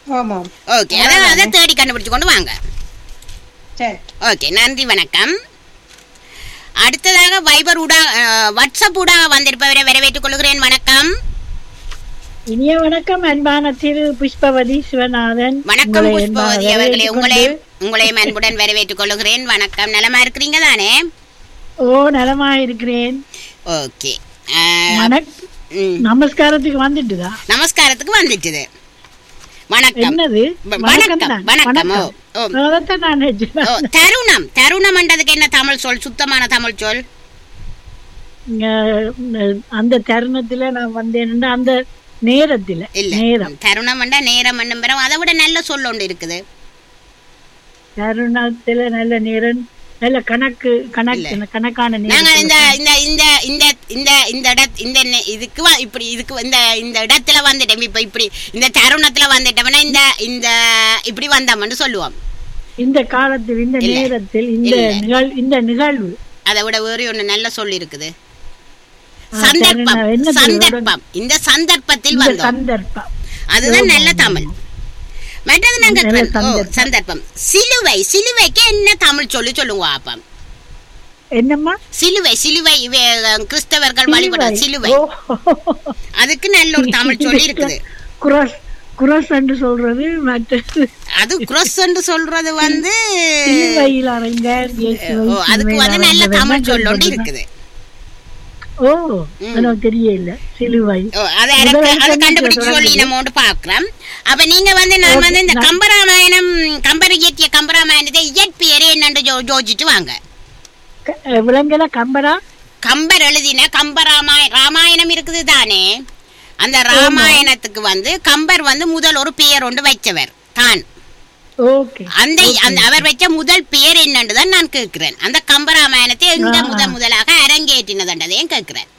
ஆமாம் ஓகே அதை அதை தேடி கண்டுபிடிச்சு கொண்டு வாங்க சரி ஓகே நன்றி வணக்கம் அடுத்ததாக வைபர் ஊடா அஹ், வாட்ஸ்அப் ஊடாக வந்திருப்பவரை வரவேற்றுக் கொள்கிறேன் வணக்கம் இனிய வணக்கம் அன்பான திரு புஷ்பவதி சிவநாதன் வணக்கம் உங்களை புஷ்பவதி அன்பாக அவர்களே வரவேற்றுக் உங்களையும் கொண்டு, உங்களையும் அன்புடன் வரவேற்றுக் கொள்கிறேன் வணக்கம் நலமா இருக்கிறீங்க தானே ஓ நலமா இருக்கிறேன் ஓகே அஹ், வணக் ம், நமஸ்காரத்துக்கு வந்துட்டுதா நமஸ்காரத்துக்கு வந்துட்டுது வணக்கம் என்னது வ- வணக்கம், தான். வணக்கம், ஓ, ஓ. அதைத்தான் நான் நினைச்சேன். ஓ, தருணம் தருணம்ன்றதுக்கு என்ன தமிழ் சொல் சுத்தமான தமிழ் சொல் இங்க, அந்த தருணத்துல நான் வந்தேன் அந்த நேரத்துல இல்ல நேரம் தருணம் நேரம் என்னும் அதை விட நல்ல சொல் ஒன்று இருக்குது தருணத்துல நல்ல நேரம் நல்ல கணக்கு கணக்கு கணக்கான நாங்க இந்த நேரம் இந்த இந்த இந்த இந்த இந்த இட இந்த நெ- இதுக்கு வ- இப்படி இதுக்கு இந்த இந்த இடத்துல வந்துட்டோம் இப்ப இப்படி இந்த தருணத்துல வந்துட்டோம்னா இந்த இந்த இப்படி வந்தோம்னு சொல்லுவோம் இந்த காலத்தில் இந்த இல்ல. நேரத்தில் இந்த இல்ல. நிகழ் இந்த நிகழ்வு அதை விட வேறு ஒண்ணு நல்ல சொல் இருக்குது ஆ, சந்தர்ப்பம் தருணம். என்ன சந்தர்ப்பம் இந்த சந்தர்ப்பத்தில் இந்த வந்தோம் சந்தர்ப்பம் அதுதான் நல்ல தமிழ் மற்றது நாங்க நல்ல ஓ, சந்தர்ப்பம். சந்தர்ப்பம் சிலுவை சிலுவைக்கு என்ன தமிழ் சொல்லி சொல்லுங்க அப்பம் என்னம்மா சிலுவை சிலுவை இவ- கிறிஸ்தவர்கள் வழிபட சிலுவை ஓ. அதுக்கு நல்ல ஒரு தமிழ் சொல்லி இருக்குது குரஸ் குரஸ் என்று சொல்றது மற்றது அது cross என்று சொல்றது வந்து சிலுவையில் அறைந்தார் இயேசுவை ஓ, அதுக்கு சிலுவையில் வந்து நல்ல அறைந்தவர் தமிழ் என்ன சொல் ஒன்று சொல்றது? இருக்குது ஓ எனக்கு தெரியல சிலுவை ஓ, அது எனக்கு முதல்ல அது சொன்னது கண்டுபிடிச்சு தொடங்குது. சொல்லி நம்ம பாக்குறோம் அப்ப நீங்க வந்து நான் வந்து இந்த கம்பராமாயணம் கம்பர் இயற்றிய கம்பராமாயணத்தை இயற்பெயரே என்னன்னு ஜோ- ஜோதிச்சுட்டு வாங்க க- அஹ், விலங்கல கம்பரா கம்பர் எழுதின கம்பராமாய ராமாயணம் இருக்குது தானே அந்த ராமாயணத்துக்கு வந்து கம்பர் வந்து முதல் ஒரு பெயர் ஒன்று வைச்சவர் தான் ஓகே அந்த அந்த அவர் வச்ச முதல் பெயர் என்னன்னு தான் நான் கேட்கிறேன் அந்த கம்பராமாயணத்தை எங்க ஆ. முதல் முதலாக அரங்கேற்றினதுன்றதையும் கேட்கிறேன்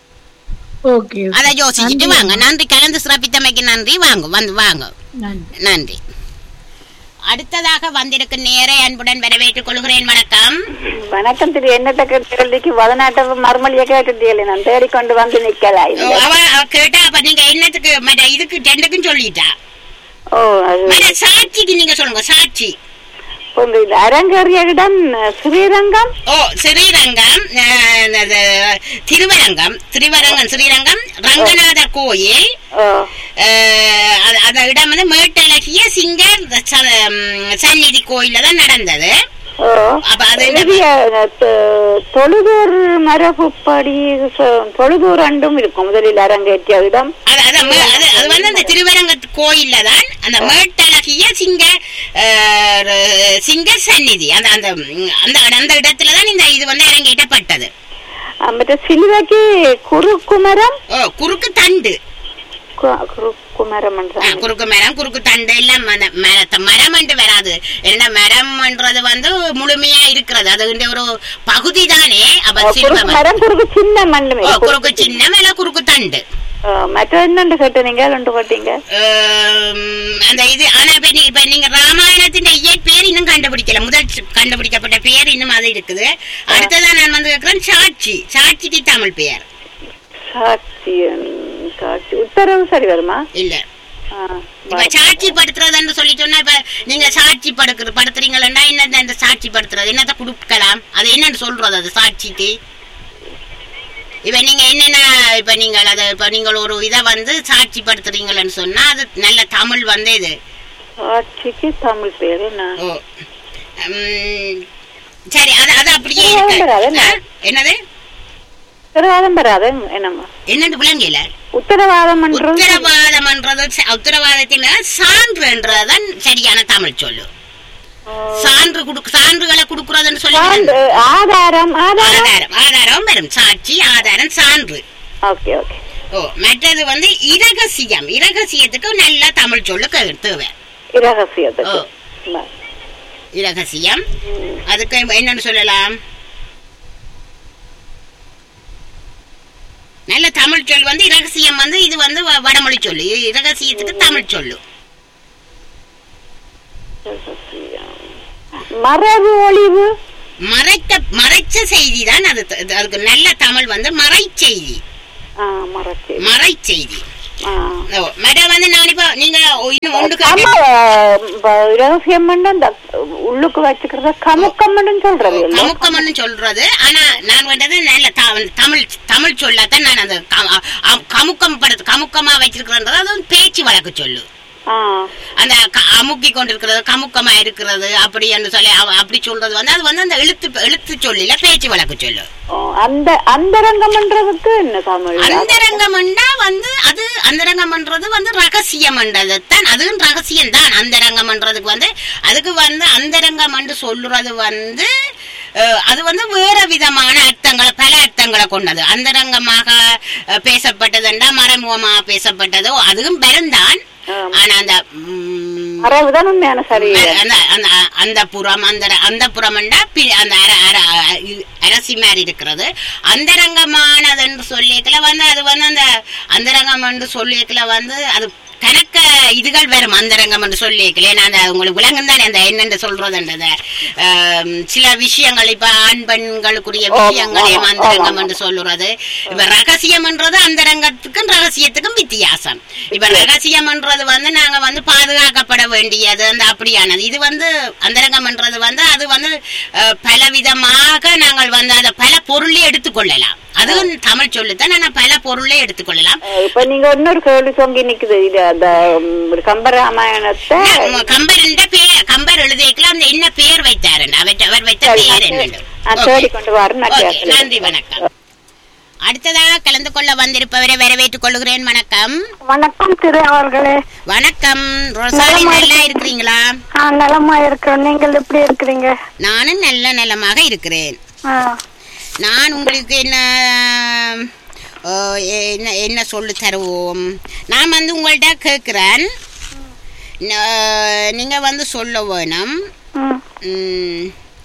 ஓகே அதை யோசிச்சுட்டு நன்றி. வாங்க நன்றி கலந்து சிறப்பித்தமைக்கு நன்றி வாங்க வந்து வாங்க நன்றி நன்றி அடுத்ததாக வந்திருக்கும் நேரை அன்புடன் வரவேற்றுக் கொள்கிறேன் வணக்கம் வணக்கம் திரு என்னத்த கேள்விக்கு வதநாட்ட மறுமொழியை கேட்டுட்டீங்களே நான் தேடிக்கொண்டு வந்து நிக்கல ஓ, அவ அவ கேட்டா அப்ப நீங்க என்னத்துக்கு மற்ற இதுக்கு டெண்டுக்கும் சொல்லிட்டா ஓ அது மற்ற சாட்சிக்கு நீங்க சொல்லுங்க சாட்சி இப்ப இந்த அரங்கேறிய இடம் ஸ்ரீரங்கம் ஓ ஸ்ரீரங்கம் அஹ், அது, திருவரங்கம் திருவரங்கம் ஸ்ரீரங்கம் ரங்கநாதர் கோயில் ஓ அஹ், அது- அந்த இடம் வந்து மேட்டழகிய சிங்கர் ச- ம், சந்நிதி கோயில்ல தான் நடந்தது ஓ அப்ப அது என்ன- எழுதிய தொ- தொழுதூர் மரபுப்படி சொ- தொழுதூர் ரெண்டும் இருக்கும் முதலில் அரங்கேற்றிய இடம் அது அது மே- அது அது வந்து அந்த திருவரங்க கோயில்ல தான் அந்த மேட்டழகிய சிங்க அஹ், ர- சிங்க சந்நிதி அந்த அந்த ம், அந்த அந்த இடத்துல தான் இந்த இது வந்து அரங்கேற்றப்பட்டது அஹ் மற்ற சிலுவைக்கு குறுக்குமரம் ஓ குறுக்கு தண்டு கு- குறுக்குமரம் ஆ, என்றாங்க. குறுக்கு மரம் குறுக்கு தண்டு எல்லாம் மர- மரத்த- மரம் என்று வராது ஏன்னா மரம்ன்றது வந்து முழுமையா இருக்கிறது அது வந்து ஒரு பகுதி தானே அப்ப ஓ, சிறுவ குறுக்கு மரம் குறுக்கு சின்ன மண்ணுமே ஓ, குறுக்கு சின்னம் இல்ல குறுக்கு தண்டு மற்ற என்னண்டு கேட்டு நீங்க ரெண்டு போட்டீங்க ஆம், அந்த இது ஆனா இப்ப நீ- இப்ப நீங்க ராமாயணத்தின் இயற்பெயர் இன்னும் கண்டுபிடிக்கல முதல் சி- கண்டுபிடிக்கப்பட்ட பெயர் இன்னும் அது இருக்குது அடுத்ததான் நான் வந்து கேட்கிறேன் சாட்சி சாட்சிக்கு தமிழ் பெயர் சாட்சி ம், சாட்சி உத்தரவு சரி வருமா இல்ல ஆ, இப்ப சாட்சி படுத்துறதுன்னு சொல்லி சொன்னா இப்ப நீங்க சாட்சி படுக்கிற படுத்துறீங்களா என்ன இந்த சாட்சி படுத்துறது என்னத்த கொடுக்கலாம் அது என்னன்னு சொல்றது அது சாட்சிக்கு இப்ப நீங்க என்னென்ன இப்ப நீங்கள் அதை இப்ப நீங்கள் ஒரு இதை வந்து சாட்சி படுத்துறீங்களன்னு சொன்னா அது நல்ல தமிழ் வந்து இது சாட்சிக்கு தமிழ் பேர் என்ன ஓ உம், சரி அது அது அப்படியே அது இருக்கு வராது, என்ன? ஆ? என்னது உத்தரவாதம் பெறாது என்னம்மா என்னது விளங்கல உத்தரவாதம் என்றது உத்தரவாதம்ன்றது ச- உத்தரவாதத்தின் சான்றுன்றதுதான் சரியான தமிழ் சொல்லு சான்று குடுக்க சான்றுகளை குடுக்கறதுன்னு சொல்லி சான்று, ஆதாரம் ஆதாரம் ஆதாரம் ஆதாரம் வரும் சாட்சி ஆதாரம் சான்று ஓகே ஓகே ஓ மற்றது வந்து இரகசியம் இரகசியத்துக்கு நல்ல தமிழ் சொல்லு கே- தேவை இரகசியத்துக்கு ஓ. ப- இரகசியம் அதுக்கு என்னன்னு சொல்லலாம் நல்ல தமிழ் சொல் வந்து இரகசியம் வந்து இது வந்து வ- வடமொழி சொல்லு இது இரகசியத்துக்கு தமிழ் சொல்லு இரகசியம். மரபு ஒளிவு மறைக்க மறைச்ச செய்தி தான் அது அது- அதுக்கு நல்ல தமிழ் வந்து மறைச்செய்தி ஆ, மரச்சி மறைச்செய்தி ஆ ஓ, மேடம் வந்து நான் இப்போ நீங்க இன்னும் இன்னும் ஒன்று கம கேட்டேன் அஹ், ரகசியம் பண்ண அந்த உள்ளுக்கு வச்சுக்கிறத கமுக்கம்னு சொல்றது இல்ல கமுக்கம்னு சொல்றது ஆனா நான் வேண்டது நல்ல த- தமிழ் தமிழ் சொல்லத்தான் நான் அந்த க- அ- கமுக்கம் படுத்து கமுக்கமா வச்சிருக்கிறன்றது அது வந்து பேச்சு வழக்கு சொல்லு ஆ. அந்த க- அமுக்கி கொண்டிருக்கிறது கமுக்கமா இருக்கிறது அப்படி என்று சொல்லி அவ- அப்படி சொல்றது வந்து அது வந்து அந்த எழுத்து எழுத்து சொல்லில பேச்சு வழக்கு சொல்லு ஓ, அந்த அந்தரங்கம்ன்றதுக்கு என்ன தமிழ் அந்தரங்கம்ண்டா வந்து அது அந்தரங்கம்ன்றது வந்து ரகசியம்ன்றது தான் அதுவும் ரகசியம் தான் அந்தரங்கம்ன்றதுக்கு வந்து அதுக்கு வந்து அந்தரங்கம் என்று சொல்றது வந்து அஹ், அது வந்து வேற விதமான அர்த்தங்களை பல அர்த்தங்களை கொண்டது அந்தரங்கமாக அஹ், பேசப்பட்டதுண்டா மறைமுகமாக பேசப்பட்டதோ அதுவும் பெருந்தான் ஆமா. ஆனா அந்த ம், மறைவுதான் உண்மையான சரி அந்த அந்த அந்த புறம் அந்த அந்த புறம்ண்டா பி- அந்த அர அர இ- அரசி மாதிரி இருக்கிறது அந்தரங்கமானது என்று சொல்லிக்கல வந்து அது வந்து அந்த அந்தரங்கம் என்று சொல்லிக்கல வந்து அது கணக்க இதுகள் வரும் அந்தரங்கம் என்று சொல்லிக்கல ஏன்னா அந்த உங்களுக்கு விளங்கும் தானே அந்த என்னென்று சொல்றதுன்றது ஆம், சில விஷயங்கள் இப்ப ஆண் பெண்களுக்குரிய ஆமா, விஷயங்களையும் ஆமா, அந்தரங்கம் ஆமா. என்று சொல்லுறது இப்ப ரகசியம்ன்றது அந்தரங்கத்துக்கும் ரகசியத்துக்கும் வித்தியாசம் இப்ப ரகசியம்ன்றது வந்து நாங்க வந்து பாதுகாக்கப்பட வேண்டியது அந்த அப்படியானது இது வந்து அந்தரங்கம்ன்றது வந்து அது வந்து அஹ், பலவிதமாக நாங்கள் வந்து அதை பல பொருளே எடுத்துக்கொள்ளலாம் அதுவும் தமிழ் சொல்லுதான் ஆனா பல பொருளே எடுத்துக்கொள்ளலாம் அஹ் இப்ப நீங்க இன்னொரு கேள்வி தொங்கி நிக்குது இது அந்த ம், கம்பராமாயணத்தை நம்ம கம்பர் பேர் கம்பர் எழுதிக்கலாம் அந்த என்ன பேர் வைத்தாரு அவர் அவர் வைத்த சரி, பேர் நான் என்ன நான் தேடி கொண்டு வரேன் நான் ஓகே, கேட்கிறேன். நன்றி வணக்கம் அடுத்ததாக கலந்து கொள்ள வந்திருப்பவரை வரவேற்றுக் கொள்கிறேன் வணக்கம் வணக்கம் திரு அவர்களே வணக்கம் ரோசாலி நல்லா இருக்கிறீங்களா ஆ, நலமா இருக்கிறோம் நீங்கள் எப்படி இருக்கிறீங்க நானும் நல்ல நலமாக இருக்கிறேன் ஆ, நான் உங்களுக்கு என்ன ஓ, என்ன என்ன சொல்லி தருவோம் நான் வந்து உங்கள்கிட்ட கேட்குறேன் நீங்கள் வந்து சொல்ல வேணும் ம், ம்.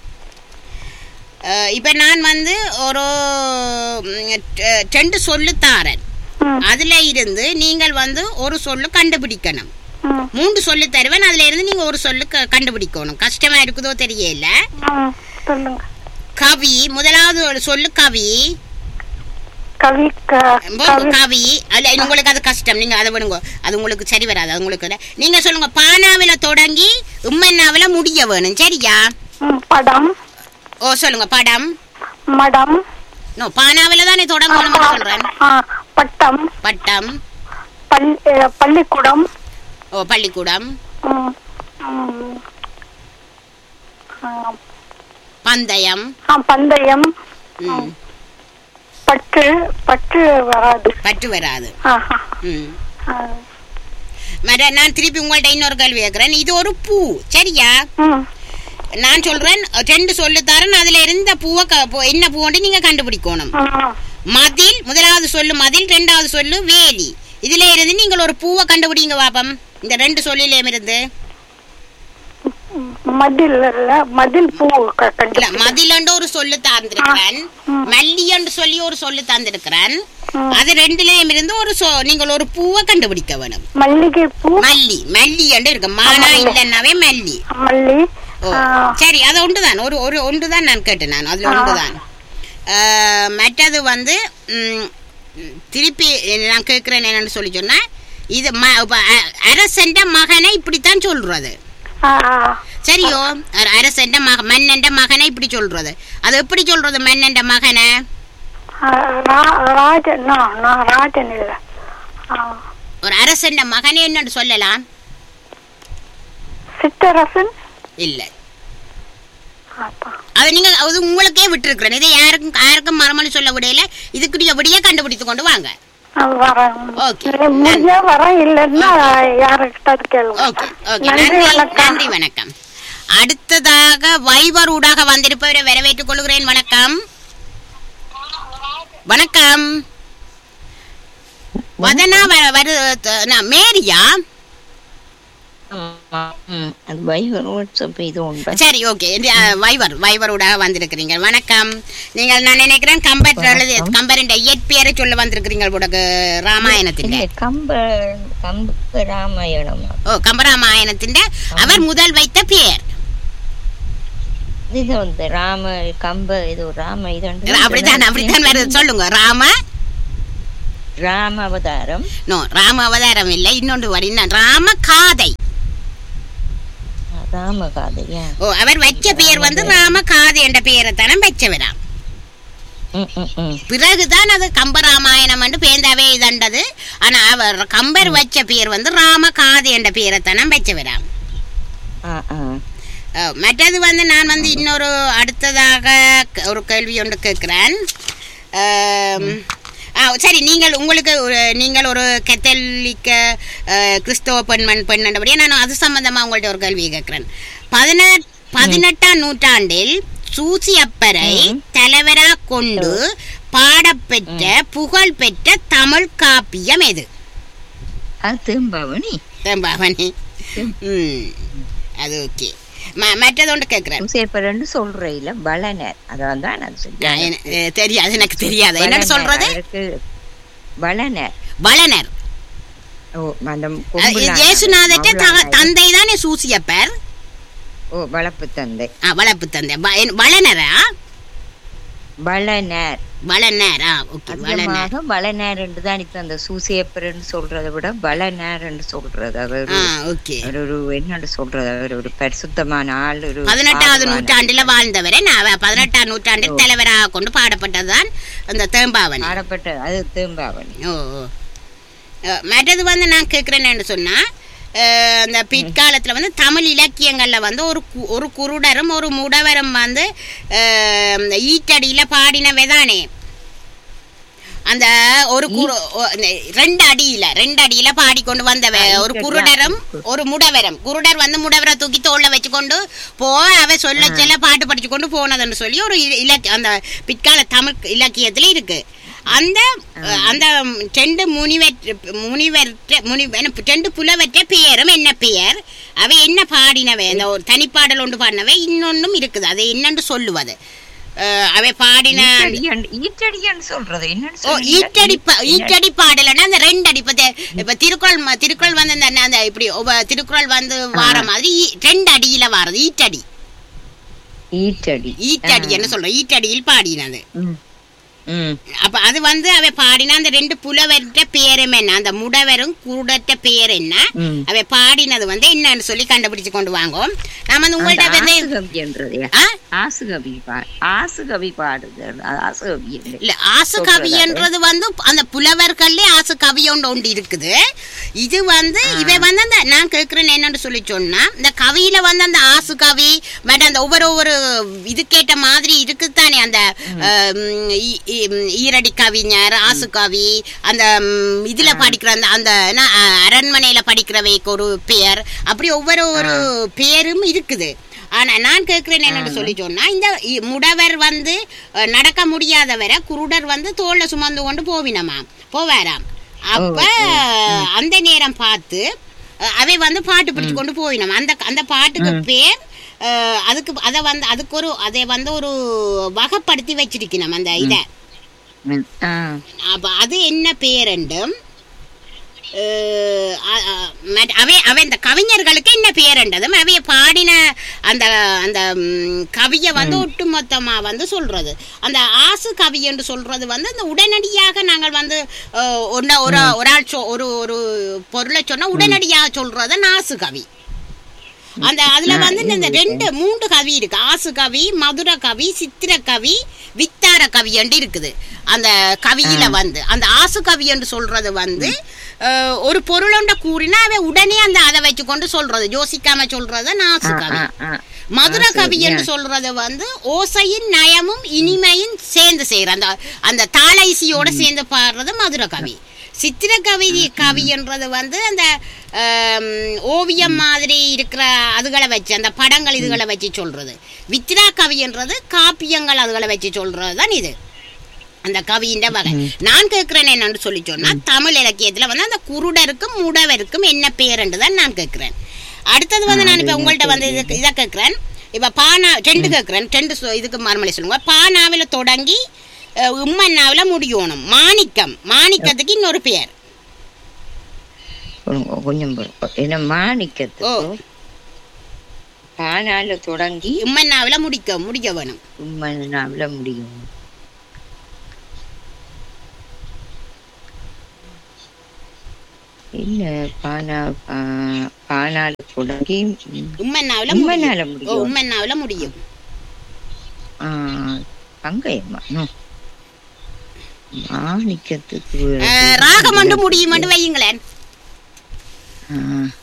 அஹ், இப்ப நான் வந்து ஒரு ம், டெ- ரெண்டு சொல்லு தாரேன் ம், அதுல இருந்து நீங்கள் வந்து ஒரு சொல்லு கண்டுபிடிக்கணும் ம், மூன்று சொல்லு தருவேன் அதுல இருந்து நீங்க ஒரு சொல்லு க- கண்டுபிடிக்கணும் கஷ்டமா இருக்குதோ தெரியல ம், சொல்லுங்க கவி முதலாவது ஒரு சொல்லு கவி கவி க- கவி கவி அல்ல உங்களுக்கு அது கஷ்டம் நீங்க அதை விடுங்க அது உங்களுக்கு சரி வராது அது உங்களுக்கு இல்ல. நீங்க சொல்லுங்க பானாவில தொடங்கி உம்மன்னாவில முடிய வேணும் சரியா ம், படம் ஓ சொல்லுங்க படம் மடம் நோ பானாவில தானே தொடங்கணும் சொல்றேன் ஆ, பட்டம் பட்டம் பள் அ, பள்ளிக்கூடம் ஓ பள்ளிக்கூடம் ம், ம், ஆ, பந்தயம் ஆ, பந்தயம் ம், பற்று பற்று வராது பற்று வராது ஆஹா, ம். ஆ, மற நான் திருப்பி உங்கள்ட்ட இன்னொரு கேள்வி கேட்கிறேன் இது ஒரு பூ சரியா ம், நான் சொல்றேன் ரெண்டு சொல்லு தரேன் அதுல இருந்த பூவை க- பூ- என்ன பூண்டு நீங்க கண்டுபிடிக்கணும் ம், மதில் முதலாவது சொல்லு மதில் ரெண்டாவது சொல்லு வேலி இதுல இருந்து நீங்கள் ஒரு பூவை கண்டுபிடிங்க பாப்பம் இந்த ரெண்டு சொல்லிலேயும் இருந்து ம், மதில் இல்ல மதில் பூ க- இல்ல கண்டு மதிலண்டு ஒரு சொல்லு தந்திருக்கிறேன் ம். மல்லியண்டு சொல்லி ஒரு சொல்லு தந்திருக்கிறேன் ம். அது ரெண்டுலயும் இருந்து ஒரு சொ- நீங்கள் ஒரு பூவை கண்டுபிடிக்க வேணும் மல்லிகை பூ மல்லி மல்லியண்டு இருக்கு மானா ஆமா. இல்லைன்னாவே மல்லி மல்லி ஓ ஆ, சரி அது ஒன்றுதான் ஒரு ஒரு ஒன்றுதான் நான் கேட்டேன் நான் அதுல ஆ. ஒன்றுதான் அஹ், மற்றது வந்து ம், திருப்பி நான் கேட்கிறேன் என்னன்னு சொல்லி சொன்னா இது ம இப்ப அ- அரசண்ட மகனை இப்படித்தான் சொல்றது ஆ, ஆ. சரியோ அர- அரசண்ட மக மன்னண்ட மகனை இப்படி சொல்றது அது எப்படி சொல்றது மன்னண்ட மகனை ஆ, ரா- ராஜன் நான் நான் ராஜன் இல்ல ஆ, ஒரு அரசண்ட மகனை என்னன்னு சொல்லலாம் சித்தரசன் இல்ல அப்பா. அது நீங்க அது உங்களுக்கே விட்டுருக்கிறேன் இதை யாருக்கும் யாருக்கும் மறுமொழி சொல்ல விடையில இதுக்குரிய விடிய கண்டுபிடித்து கொண்டு வாங்க ஆ, வரேன் ஓகே. முடிஞ்சா வரேன் இல்லைன்னா யாருக்கிட்ட கேளுங்க ஓகே ஓகே நன்றி நன்றி வணக்கம் நன்றி வணக்கம் அடுத்ததாக வைவர் ஊடாக வந்திருப்பவரை வரவேற்றுக் கொள்கிறேன் வணக்கம் வணக்கம் வதனா வ- வரு த- நான் மேரியா ஆமா. ம், அது வைவர் வாட்ஸ்அப் இது உண்டு சரி ஓகே இந்த, அ, வைவர் வைவர் ஊடாக வந்திருக்கிறீங்க வணக்கம் நீங்கள் நான் நினைக்கிறேன் கம்பர் எழுதி கம்பரின் இயற்பெயரை சொல்ல வந்திருக்கிறீங்க உடக்கு ராமாயணத்தின் இல்ல கம்ப கம்ப ராமாயணம் ஓ கம்பராமாயணத்தின் அவர் முதல் வைத்த பெயர் இது வந்து ராம கம்ப இது ராம இது உண்டு. அப்படித்தான் அப்படித்தான் வருது சொல்லுங்க ராம ராம அவதாரம் நோ ராம அவதாரம் இல்லை இன்னொன்று வரி ராம காதை ராமகாதையா ஓ அவர் வச்ச பெயர் வந்து ராமகாதி என்ற பெயரை தானே வச்சவராம் ம் ம் ம் பிறகுதான் அது கம்பராமாயணம் என்று பேந்தாவே இதண்டது ஆனா அவர் கம்பர் வச்ச பெயர் வந்து ராமகாதி என்ற பெயரை தானே வச்சவராம் ஆ ஆ அஹ், மற்றது வந்து நான் வந்து இன்னொரு அடுத்ததாக க- ஒரு கேள்வி ஒன்று கேட்கிறேன் அம், ஆ, சரி நீங்கள் உங்களுக்கு ஒரு நீங்கள் ஒரு கத்தோலிக்க அஹ், கிறிஸ்தவ பெண்மண் பெண்ணபடியே நான் அது சம்பந்தமா உங்கள்ட்ட ஒரு கேள்வி கேட்கிறேன் பதினெட் பதினெட்டாம் நூற்றாண்டில் சூசி அப்பரை தலைவரா கொண்டு பாடப்பெற்ற புகழ் பெற்ற தமிழ் காப்பியம் எது அது திரும்பவனி தேம்பாவணி ம் அது ஓகே மற்றது ஒன்று கேட்குறேன் சேப்பரன்னு சொல்ற இல்ல பலனர் அதான் தான் அது சொல்றேன். தெரியாது எனக்கு தெரியாது என்ன பலனர், சொல்றது அவருக்கு பலனர் வளனர் ஓ அந்த அது கொம்புல இயேசுநாதற்ற மௌலானா தந்தை தானே சூசியப்பர் ஓ வளப்பு தந்தை ஆ, வளர்ப்பு தந்தை வ- என்- வளனரா பலனர் வளனர் ஆ ஓகே வளனர் அதிகமாக பலனர் என்று தான் இப்ப அந்த சூசேப்பர்ன்னு சொல்றதை விட பலனர் என்று சொல்றது அவர் ஆ ஓகே அவர் ஒரு என்னன்னு சொல்றது அவர் ஒரு பரிசுத்தமான ஆள் ஒரு பதினெட்டாவது பாதுகாவலர். நூற்றாண்டுல வாழ்ந்தவரை நான் பதினெட்டாம் நூற்றாண்டில் தலைவராக கொண்டு பாடப்பட்டதுதான் அந்த தேம்பாவணி பாடப்பட்ட அது திரும்பாவணி ஓ ஓ. அஹ், மற்றது வந்து நான் கேட்குறேன்னு சொன்னா அஹ், அந்த பிற்காலத்துல வந்து தமிழ் இலக்கியங்கள்ல வந்து ஒரு கு- ஒரு குருடரும் ஒரு முடவரும் வந்து அஹ், இந்த ஈட்டடியில பாடினவே தானே அந்த ஒரு குரு ஒ- இந்த ரெண்டு அடியில ரெண்டு அடியில பாடிக்கொண்டு வந்தவ ஒரு குருடரும் ஒரு முடவரம் குருடர் வந்து முடவரை தூக்கி தோல்ல வச்சுக்கொண்டு போ அவ சொல்ல சொல்ல பாட்டு படிச்சு கொண்டு போனதுன்னு சொல்லி ஒரு இல- இலக்கிய அந்த பிற்கால தமிழ் இலக்கியத்துல இருக்கு அந்த அந்த ரெண்டு முனிவற்ற முனிவற்ற முனி என்ன, ரெண்டு புலவற்ற பெயரும் என்ன பெயர் அவை என்ன பாடினவை அந்த ஒரு தனிப்பாடல் ஒன்று பாடினவை இன்னொன்னும் இருக்குது அது என்னன்னு சொல்லுவது அஹ், அவை பாடின ஈட்டடியன் ஈட்டடியன் சொல்றது என்னன்னு ஓ சொன்னீங்க? ஈட்டடி பா- ஈட்டடி பாடலன்னா அந்த ரெண்டு அடி இப்ப தே- இப்ப திருக்குறள் ம- திருக்குறள் வந்து அந்த அந்த இப்படி ஒவ்வொரு திருக்குறள் வந்து வார மாதிரி ஈ- ரெண்டு அடியில வாரது ஈட்டடி ஈட்டடி ஈட்டடி என்ன சொல்றோம் ஈட்டடியில் பாடினது ம். ம் அப்ப அது வந்து அவை பாடின அந்த ரெண்டு புலவர்கிட்ட பேரும் என்ன அந்த முடவரும் குருடற்ற பேர் என்ன ம். அவை பாடினது வந்து என்னன்னு சொல்லி கண்டுபிடிச்சு கொண்டு வாங்கோம் நாம வந்து அந்த உங்கள்ட்ட வந்து ஆசுகவின்றதையா? ஆ? ஆசுகவி பா ஆசுகவி பாடுதல் அது ஆசுகவி இல்லை. இல்ல ஆசு கவின்றது வந்து அந்த புலவர்கள்ல ஆசு கவி ஒன்று ஒன்று இருக்குது இது வந்து இவ வந்து அந்த நான் கேட்கிறேன் என்னன்னு சொல்லி சொன்னா இந்த கவியில வந்து அந்த ஆசு கவி பட் அந்த ஒவ்வொரு ஒவ்வொரு இதுக்கேட்ட மாதிரி இருக்குதானே அந்த அஹ், ஈ- ஈ- ஈரடி கவிஞர் ஆசு கவி அந்த ம், இதுல படிக்கிற அந்த அந்த என்ன, அஹ், அரண்மனையில படிக்கிறவைக்கு ஒரு பெயர் அப்படி ஒவ்வொரு ஒரு பேரும் இருக்குது ஆனா நான் கேட்கிறேன் என்னன்னு சொல்லி சொன்னா இந்த இ- முடவர் வந்து அஹ், நடக்க முடியாதவரை குருடர் வந்து தோல்ல சுமந்து கொண்டு போவினமா போவாராம் அப்ப அந்த நேரம் பார்த்து அஹ், அவை வந்து பாட்டு பிடிச்சு கொண்டு போவினோம் அந்த அந்த பாட்டுக்கு பேர் அஹ், அதுக்கு அதை வந்து அதுக்கு ஒரு அதை வந்து ஒரு வகைப்படுத்தி வச்சிருக்கணும் அந்த இதை ம். ஆ. அப்ப அது என்ன பேரண்டும் அஹ் அ- அ- மற்ற- அவை அவை இந்த கவிஞர்களுக்கு என்ன பேரண்டதும் அவைய பாடின அந்த அந்த ம், கவியை வந்து ஒட்டுமொத்தமா வந்து சொல்றது அந்த ஆசு கவி என்று சொல்றது வந்து அந்த உடனடியாக நாங்கள் வந்து அஹ், ஒன்ன- ஒரு ஒரு ஆள் சொ- ஒரு ஒரு பொருளை சொன்னா உடனடியாக சொல்றது நாசு கவி அந்த அதுல வந்து இந்த ரெண்டு மூன்று கவி இருக்கு ஆசு கவி மதுர கவி சித்திர கவி வித்தார கவி என்று இருக்குது அந்த கவியில வந்து அந்த ஆசு கவி என்று சொல்றது வந்து அஹ், ஒரு பொருளொண்ட கூறினா அவன் உடனே அந்த அதை வச்சு கொண்டு சொல்றது யோசிக்காம சொல்றது நாசு கவி ஆ, ஆ. மதுர கவி என்று சொல்றது வந்து ஓசையின் நயமும் இனிமையும் சேர்ந்து செய்யற அந்த அந்த தாளைசியோட சேர்ந்து பாடுறது மதுர கவி சித்திர கவி கவி என்றது வந்து அந்த ஆம், ஓவியம் மாதிரி இருக்கிற அதுகளை வச்சு அந்த படங்கள் இதுகளை வச்சு சொல்றது வித்ரா கவி என்றது காப்பியங்கள் அதுகளை வச்சு சொல்றது தான் இது அந்த கவியின் வகை நான் கேட்கிறேன் என்னன்னு சொல்லி சொன்னா தமிழ் இலக்கியத்துல வந்து அந்த குருடருக்கும் முடவருக்கும் என்ன பேருன்னு தான் நான் கேட்கிறேன் அடுத்தது வந்து நான் இப்ப உங்கள்ட்ட வந்து இதுக்கு இதை கேட்கிறேன் இப்ப பானா ரெண்டு கேட்கிறேன் ரெண்டு சொ- இதுக்கு மறுமொழி சொல்லுங்க பானாவில தொடங்கி அஹ், உம்மன்னாவில முடியணும் மாணிக்கம் மாணிக்கத்துக்கு இன்னொரு பெயர் கொஞ்சம் கொஞ்சம் பொறு. என்ன மாணிக்கத்து ஓ பானால தொடங்கி உம்மன்னாவில முடிக்க முடிக்க வேணும் மண்ணாவில முடியும் என்ன பானா பா- பானால தொடங்கி ம், உம்மன்னாவில உம்மன்னால முடியும் முடியும். ஓ, உம்மன்னாவில முடியும் ஆ, பங்கயம்மா நோ. மாணிக்கத்துக்கு அஹ், ராகம் மட்டும் முடியும் வையுங்களேன் ஆ.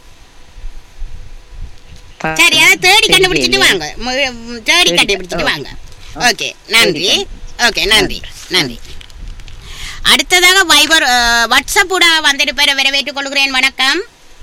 பா- சரி அதை தேடி கண்டுபிடிச்சிட்டு தெரியலையே. வாங்க மு- ம், தேடி தேடி- கண்டுபிடிச்சிட்டு ஓ. வாங்க ஓகே நன்றி ஓகே நன்றி நன்றி அடுத்ததாக வைபர் அஹ், வாட்ஸ்அப் கூட வந்திருப்பேன் வரவேற்றுக் கொள்கிறேன் வணக்கம்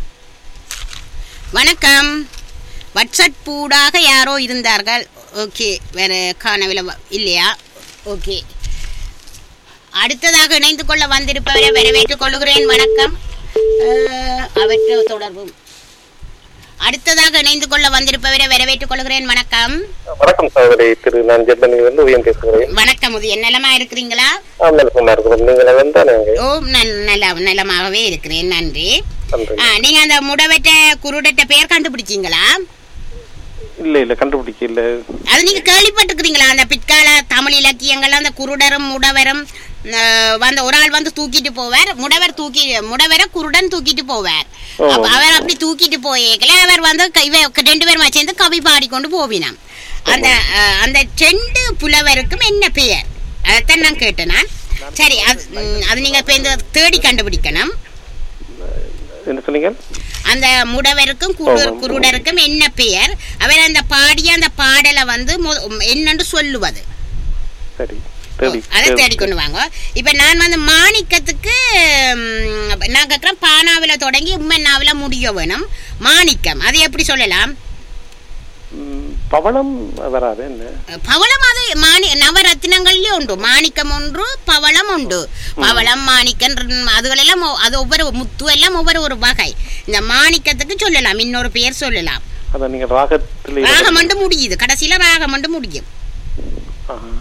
வணக்கம் வாட்ஸ்அப் ஊடாக யாரோ இருந்தார்கள் ஓகே வேற காணவில்லை வ- இல்லையா ஓகே அடுத்ததாக இணைந்து கொள்ள வந்திருப்பவரை வரவேற்றுக் கொள்கிறேன் வணக்கம் அஹ், அவற்றை தொடர்பு அடுத்ததாக இணைந்து கொள்ள வந்திருப்பவரை வரவேற்றுக் கொள்கிறேன் வணக்கம் வணக்கம் சகோதரி திரு நான் ஜெர்மனியிலிருந்து உயன் பேசுகிறேன் வணக்கம் இது நலமா இருக்கிறீங்களா ஆம் நலசமா இருக்கிறோம் நீங்கள் வெந்தானே ஓ நல் நல நலமாகவே இருக்கிறேன் நன்றி நன்றி ஆ, நீங்க அந்த முடவட்ட குருடட்ட பெயர் கண்டுபிடிச்சீங்களா இல்ல இல்ல கண்டுபிடிக்க இல்ல அது நீங்க கேள்விப்பட்டிருக்கிறீங்களா அந்த பிற்கால தமிழ் இலக்கியங்கள்ல அந்த குருடரும் முடவரும் அஹ், வந்து ஒரு ஆள் வந்து தூக்கிட்டு போவார் முடவர் தூக்கி முடவரை குருடன் தூக்கிட்டு போவார் ஓ. அப்ப அவர் அப்படி தூக்கிட்டு போயேக்கல அவர் வந்து க- இவ ரெண்டு பேரும் சேர்ந்து கவி பாடிக்கொண்டு போவினாம் அந்த அஹ், அந்த ரெண்டு புலவருக்கும் என்ன பெயர் அதைத்தான் நான் கேட்டேன் நான் சரி அது ம், அது நீங்க இப்ப இந்த தேடி கண்டுபிடிக்கணும் என்ன சொன்னீங்க அந்த முடவருக்கும் குரு ஆமாம். குருடருக்கும் என்ன பெயர் அவர் அந்த பாடிய அந்த பாடலை வந்து மு- என்னன்னு சொல்லுவது சரி தேடி அதை தேடிக்கொண்டு வாங்க இப்ப நான் வந்து மாணிக்கத்துக்கு ம், நான் கேட்கிறேன் பானாவில தொடங்கி உம்மன்னாவில முடிய வேணும் மாணிக்கம் அது எப்படி சொல்லலாம் ம், பவளம் வராது என்ன பவளம் அது மாணி நவரத்தினங்கள்லயும் உண்டு மாணிக்கம் ஒன்று பவளம் உண்டு பவளம் மாணிக்கம் ம், அதுகளெல்லாம் ஒ- அது ஒவ்வொரு முத்து எல்லாம் ஒவ்வொரு ஒரு வகை இந்த மாணிக்கத்துக்கு சொல்லலாம் இன்னொரு பெயர் சொல்லலாம் அதான் நீங்க ராகத்துல ராகம் மண்டு முடியுது கடைசியில ராகம் மண்டு முடியும் ஆஹா.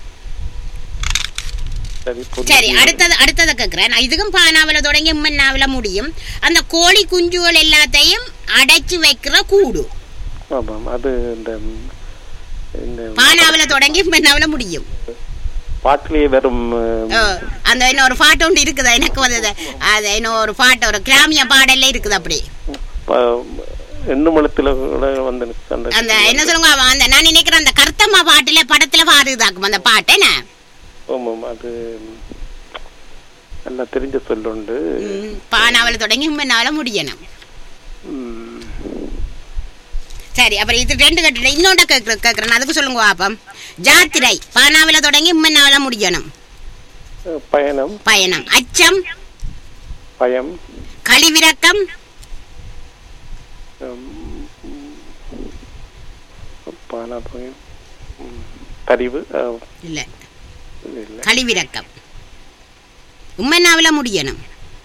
சரி புரியுது. சரி அடுத்தது அடுத்ததை கேட்கிறேன் நான் இதுக்கும் பானாவில தொடங்கி உம்மன்னாவில முடியும் அந்த கோழி குஞ்சுகள் எல்லாத்தையும் அடைச்சு வைக்கிற கூடு ஆமாம் அது இந்த இந்த பானாவில தொடங்கி உம்மன்னாவில முடியும் பாட்டிலேயே வெறும் ஓ, அந்த இன்னொரு பாட்டு ஒன்று இருக்குதா எனக்கு வந்தது அது இன்னொரு பாட்டு ஒரு கிராமிய பாடல்ல இருக்குது அப்படி எண்ணும் எழுத்துல கூட வந்து அந்த அந்த என்ன சொல்லுங்க அவன் அந்த நான் நினைக்கிறேன் அந்த கருத்தம்மா பாட்டுல படத்துல பாடுதாக்கும் அந்த பாட்டு என்ன ஆமாம் அது நல்லா தெரிஞ்ச சொல்லுண்டு ம், பானாவில தொடங்கி உம்மன்னாவில முடியணும் ம், சரி அப்புறம் இது ரெண்டு கட்டு இன்னொண்ட கேட்குற கேட்குறேன் அதுக்கு சொல்லுங்க பாப்பம் ஜாத்திரை பானாவில தொடங்கி உம்மன்னாவில முடியணும் பயணம் பயணம் அச்சம் பயம் கழிவிறக்கம் ம், பானா பயம் ம், பரிவு அஹ், இல்ல இல்ல கழிவிறக்கம் உம்மன்னாவில முடியணும்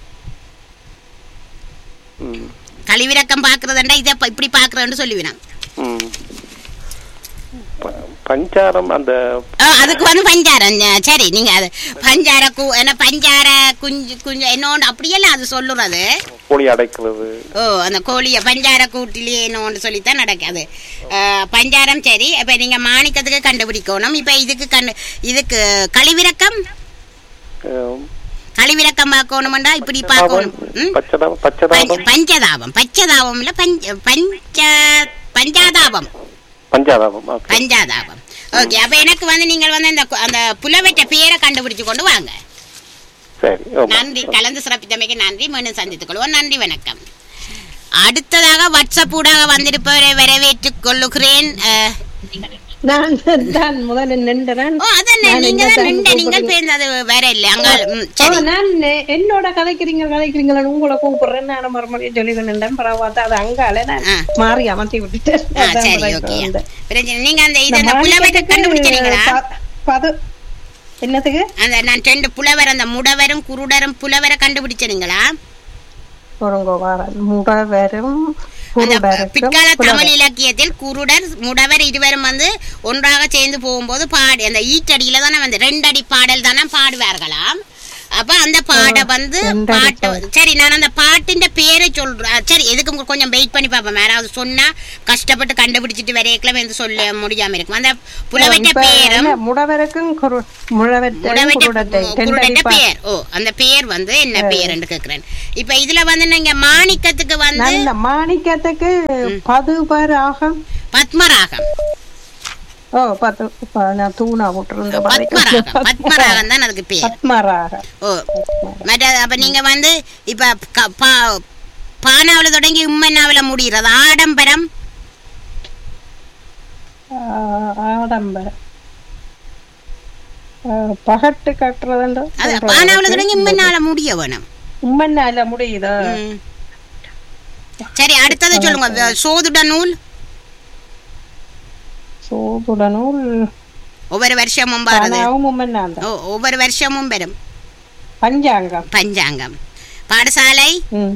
ம், கழிவிறக்கம் பாக்குறதுண்டா இதை இப்ப இப்படி பாக்குறேன்னு சொல்லுவினான் ம். ப- பஞ்சாரம் அந்த அதுக்கு வந்து பஞ்சாரம் அஹ் சரி நீங்க அது பஞ்சார கு என்ன பஞ்சார குஞ்சு குஞ்சு என்னோண்டு அப்படியெல்லாம் அது சொல்லுறது கோழி அடைக்கிறது ஓ அந்த கோழிய பஞ்சார கூட்டிலேயே என்னோண்டு சொல்லித்தான் நடக்காது அஹ், பஞ்சாரம் சரி இப்ப நீங்க மாணிக்கத்துக்கு கண்டுபிடிக்கணும் இப்ப இதுக்கு கண்டு இதுக்கு கழிவிறக்கம் அஹ், கழிவிறக்கம் பார்க்கணுமெண்டா இப்படி பார்க்கணும் ம்? பச்சதாபம் பச்சதாபம் பஞ்ச- பஞ்சதாபம் பச்சதாபம் இல்ல பஞ்ச பஞ்ச பஞ்சாதாபம் பஞ்சாதாபம் ஓகே பஞ்சாதாபம் ஓகே அப்ப எனக்கு வந்து நீங்கள் வந்து அந்த கு- அந்த புலவெட்ட பேரை கண்டுபிடிச்சு கொண்டு வாங்க சரி ஆமா. நன்றி கலந்து சிறப்பித்தமைக்கு நன்றி மீண்டும் சந்தித்துக் கொள்வோம் நன்றி வணக்கம் அடுத்ததாக வாட்ஸ்அப் ஊடாக வந்திருப்பவரை வரவேற்றுக் கொள்ளுகிறேன் அஹ், நான் தான் முதல்ல நின்றேன் ஓ அதான் நான் நீங்க இந்த தான் time நின்று நீங்கள் கூப்பிடுறேன். பேர்ந்தது வேற இல்ல அங்க ம், ஆ, சரி நான் என்னோட கதைக்கிறீங்க கதைக்கிறீங்களா உங்களை கூப்பிடுறேன் நான் மறுபடியும் சொல்லி நின்றேன் பரவாயில்ல அது அங்கால நான் ஆ. மாறி அமர்த்தி விட்டுட்டேன் ஆ, அதான் சரி பிறகு ஓகே வந்தேன். பிரச்சனை நீங்க அந்த இது இந்த அந்த புலவெட்ட மாணிக்கத்துக்கு கண்டுபிடிச்சீங்களா ப- பது என்னத்துக்கு அந்த நான் ரெண்டு புலவர் அந்த முடவரும் குருடரும் புலவரை கண்டுபிடிச்சீங்களா ஒருங்க வாரன் முடவரும் அந்த குருடருக்கும் பிற்கால புலவர். தமிழ் இலக்கியத்தில் குருடர் முடவர் இருவரும் வந்து ஒன்றாக சேர்ந்து போகும்போது பாடி அந்த ஈட்டடியில தானே வந்து ரெண்டடி பாடல் தானே பாடுவார்களாம் அப்ப அந்த பாட வந்து எந்த பாட்டு பாட்டு? சரி நான் அந்த பாட்டின் பேரை சொல்றேன் அஹ் சரி எதுக்கு உங்க கொஞ்சம் வெயிட் பண்ணி பார்ப்போம் யாராவது சொன்னா கஷ்டப்பட்டு கண்டுபிடிச்சிட்டு வரையக்கலாம் என்று சொல்ல முடியாம இருக்கும் அந்த புலவெட்ட இப்ப பேரும் என்ன, முடவருக்கும் குரு முழவத்தை முடவெட்ட குருடத்தை குருடட்ட தெண்டடிப்பா பேர் ஓ அந்த பேர் வந்து என்ன பேர் என்று கேக்குறேன் இப்ப இதுல வந்து நீங்க மாணிக்கத்துக்கு வந்து நல்ல மாணிக்கத்துக்கு பதுபர் ஆகம் பத்மராகம் ஓ பத்து இப்ப நான் தூணா விட்டுருந்த பத்மராகம் பத்மராகம் தான் அதுக்கு பேர் பத்மராக ஓ மற்ற அப்ப நீங்க வந்து இப்ப க- பா- பானாவுல தொடங்கி உம்மன்னாவில முடிகிறது ஆடம்பரம் ஆடம்பரம் ஆ, பகட்டு கட்டுறதுண்டு அது பானாவுல தொடங்கி உம்மன்னால முடிய வேணும் உம்மன்னால முடியுதா ம். சரி அடுத்தது சொல்லுங்க வ- சோதுட நூல் சோதுடனும் ஒவ்வொரு வருஷமும் வருது பானாவும் உம்மன்னாந்தான் ஓ ஒவ்வொரு வருஷமும் வரும் பஞ்சாங்கம் பஞ்சாங்கம் பாடசாலை ம்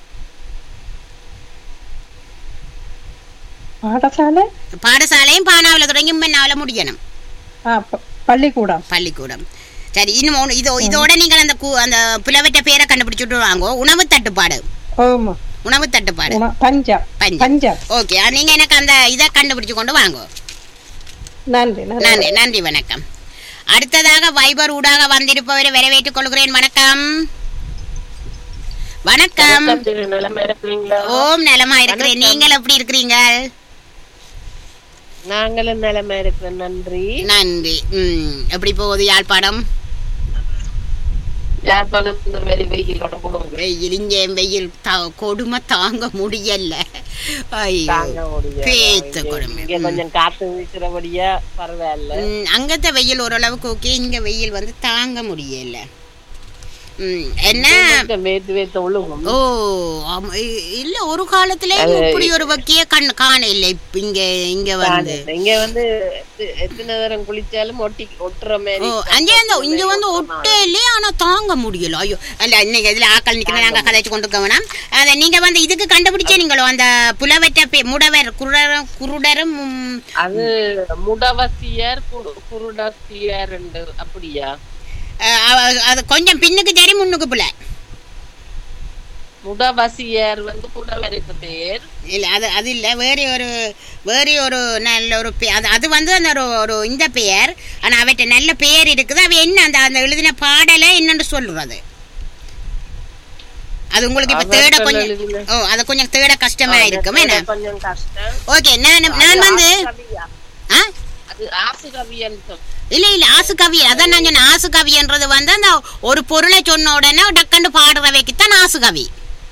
பாடசாலை பாடசாலையும் பானாவுல தொடங்கி உம்மன்னாவில முடியணும் ஆ ப- பள்ளிக்கூடம் பள்ளிக்கூடம் சரி இன்னும் ஒண்ணு- இதோ இதோட நீங்கள் அந்த கு- அந்த புலவெட்ட பேரை கண்டுபிடிச்சிட்டு வாங்கோ உணவு தட்டுப்பாடு ஆமா உணவு தட்டுப்பாடு உண- பஞ்சம் பஞ்சம். பஞ்சம் ஓகே நீங்க எனக்கு அந்த இதை கண்டுபிடிச்சு கொண்டு வாங்கோ நன்றி நன்றி நன்றி நன்றி வணக்கம் அடுத்ததாக வைபர் ஊடாக வந்திருப்பவரை வரவேற்றுக் கொள்கிறேன் வணக்கம் வணக்கம் நிலைமை இருக்கிறீங்களா ஓம் நலமா இருக்கிறேன் நீங்கள் எப்படி இருக்கிறீங்க நாங்களும் நிலைமை இருக்கிறோம் நன்றி நன்றி ம் எப்படி போகுது யாழ்ப்பாணம் யாழ்ப்பாணம் இந்த மாதிரி வெயிலோட போடுவோம் வெயில் இங்கே வெயில் தா- கொடுமை தாங்க முடியல ஐயோ தாங்க முடியாது. பேத்த இங்க- கொடுமை இங்க கொஞ்சம் காத்து வீசுறபடியா பரவாயில்ல ம், அங்கத்த வெயில் ஓரளவுக்கு ஓகே இங்க வெயில் வந்து தாங்க முடியல ம், என்ன கொஞ்சம் வேத்து வேத்து ஒழுகும் ஓ ஆமா, இ- இல்ல ஒரு காலத்துல இப்படி ஒரு வக்கிய கண் காண இல்ல இப்ப இங்க இங்க வந்து இங்க வந்து எத்து- எத்தனை தரம் குளிச்சாலும் ஒட்டி ஒட்டுற ஓ மாதிரி அங்கே அந்த இங்க வந்து ஒட்டே இல்லையே ஆனா தாங்க முடியல ஐயோ அல்ல இன்னைக்கு இதுல ஆக்கள் நிக்கணும் நாங்க கதைச்சு கொண்டு இருக்கோம் அத நீங்க வந்து இதுக்கு கண்டுபிடிச்சே நீங்களோ அந்த புலவற்ற பே- முடவர் குருடரும் குருடரும் ம், அது முடவசியர் குரு- குருடசியர் என்று அப்படியா அஹ், அவ- அது கொஞ்சம் பின்னுக்கு சரி முன்னுக்கு புல முடவசியர் வந்து குடவருக்கு பேர் இல்ல அது அது இல்ல வேற ஒரு வேற ஒரு நல்ல ஒரு பே- அது அது வந்து அந்த ஒரு ஒரு இந்த பெயர் ஆனா அவற்ற நல்ல பெயர் இருக்குது அவ என்ன அந்த அந்த எழுதின பாடலை என்னன்னு சொல்றது அது உங்களுக்கு இப்ப தேட அவர்கள் கொஞ்சம் எழுதின- ஓ அது கொஞ்சம் தேட கஷ்டமா இருக்கும் என்ன கொஞ்சம் கஷ்டம் ஓகே நான் நான் வந்து கவியா? ஆ அது ஆசு கவியன் சொல் இல்ல இல்ல ஆசு கவி அதான் நான் சொன்னேன் ஆசு கவின்றது வந்து அந்த ஒரு பொருளை சொன்ன உடனே டக்குன்னு பாடுறவைக்குத்தான் ஆசு கவி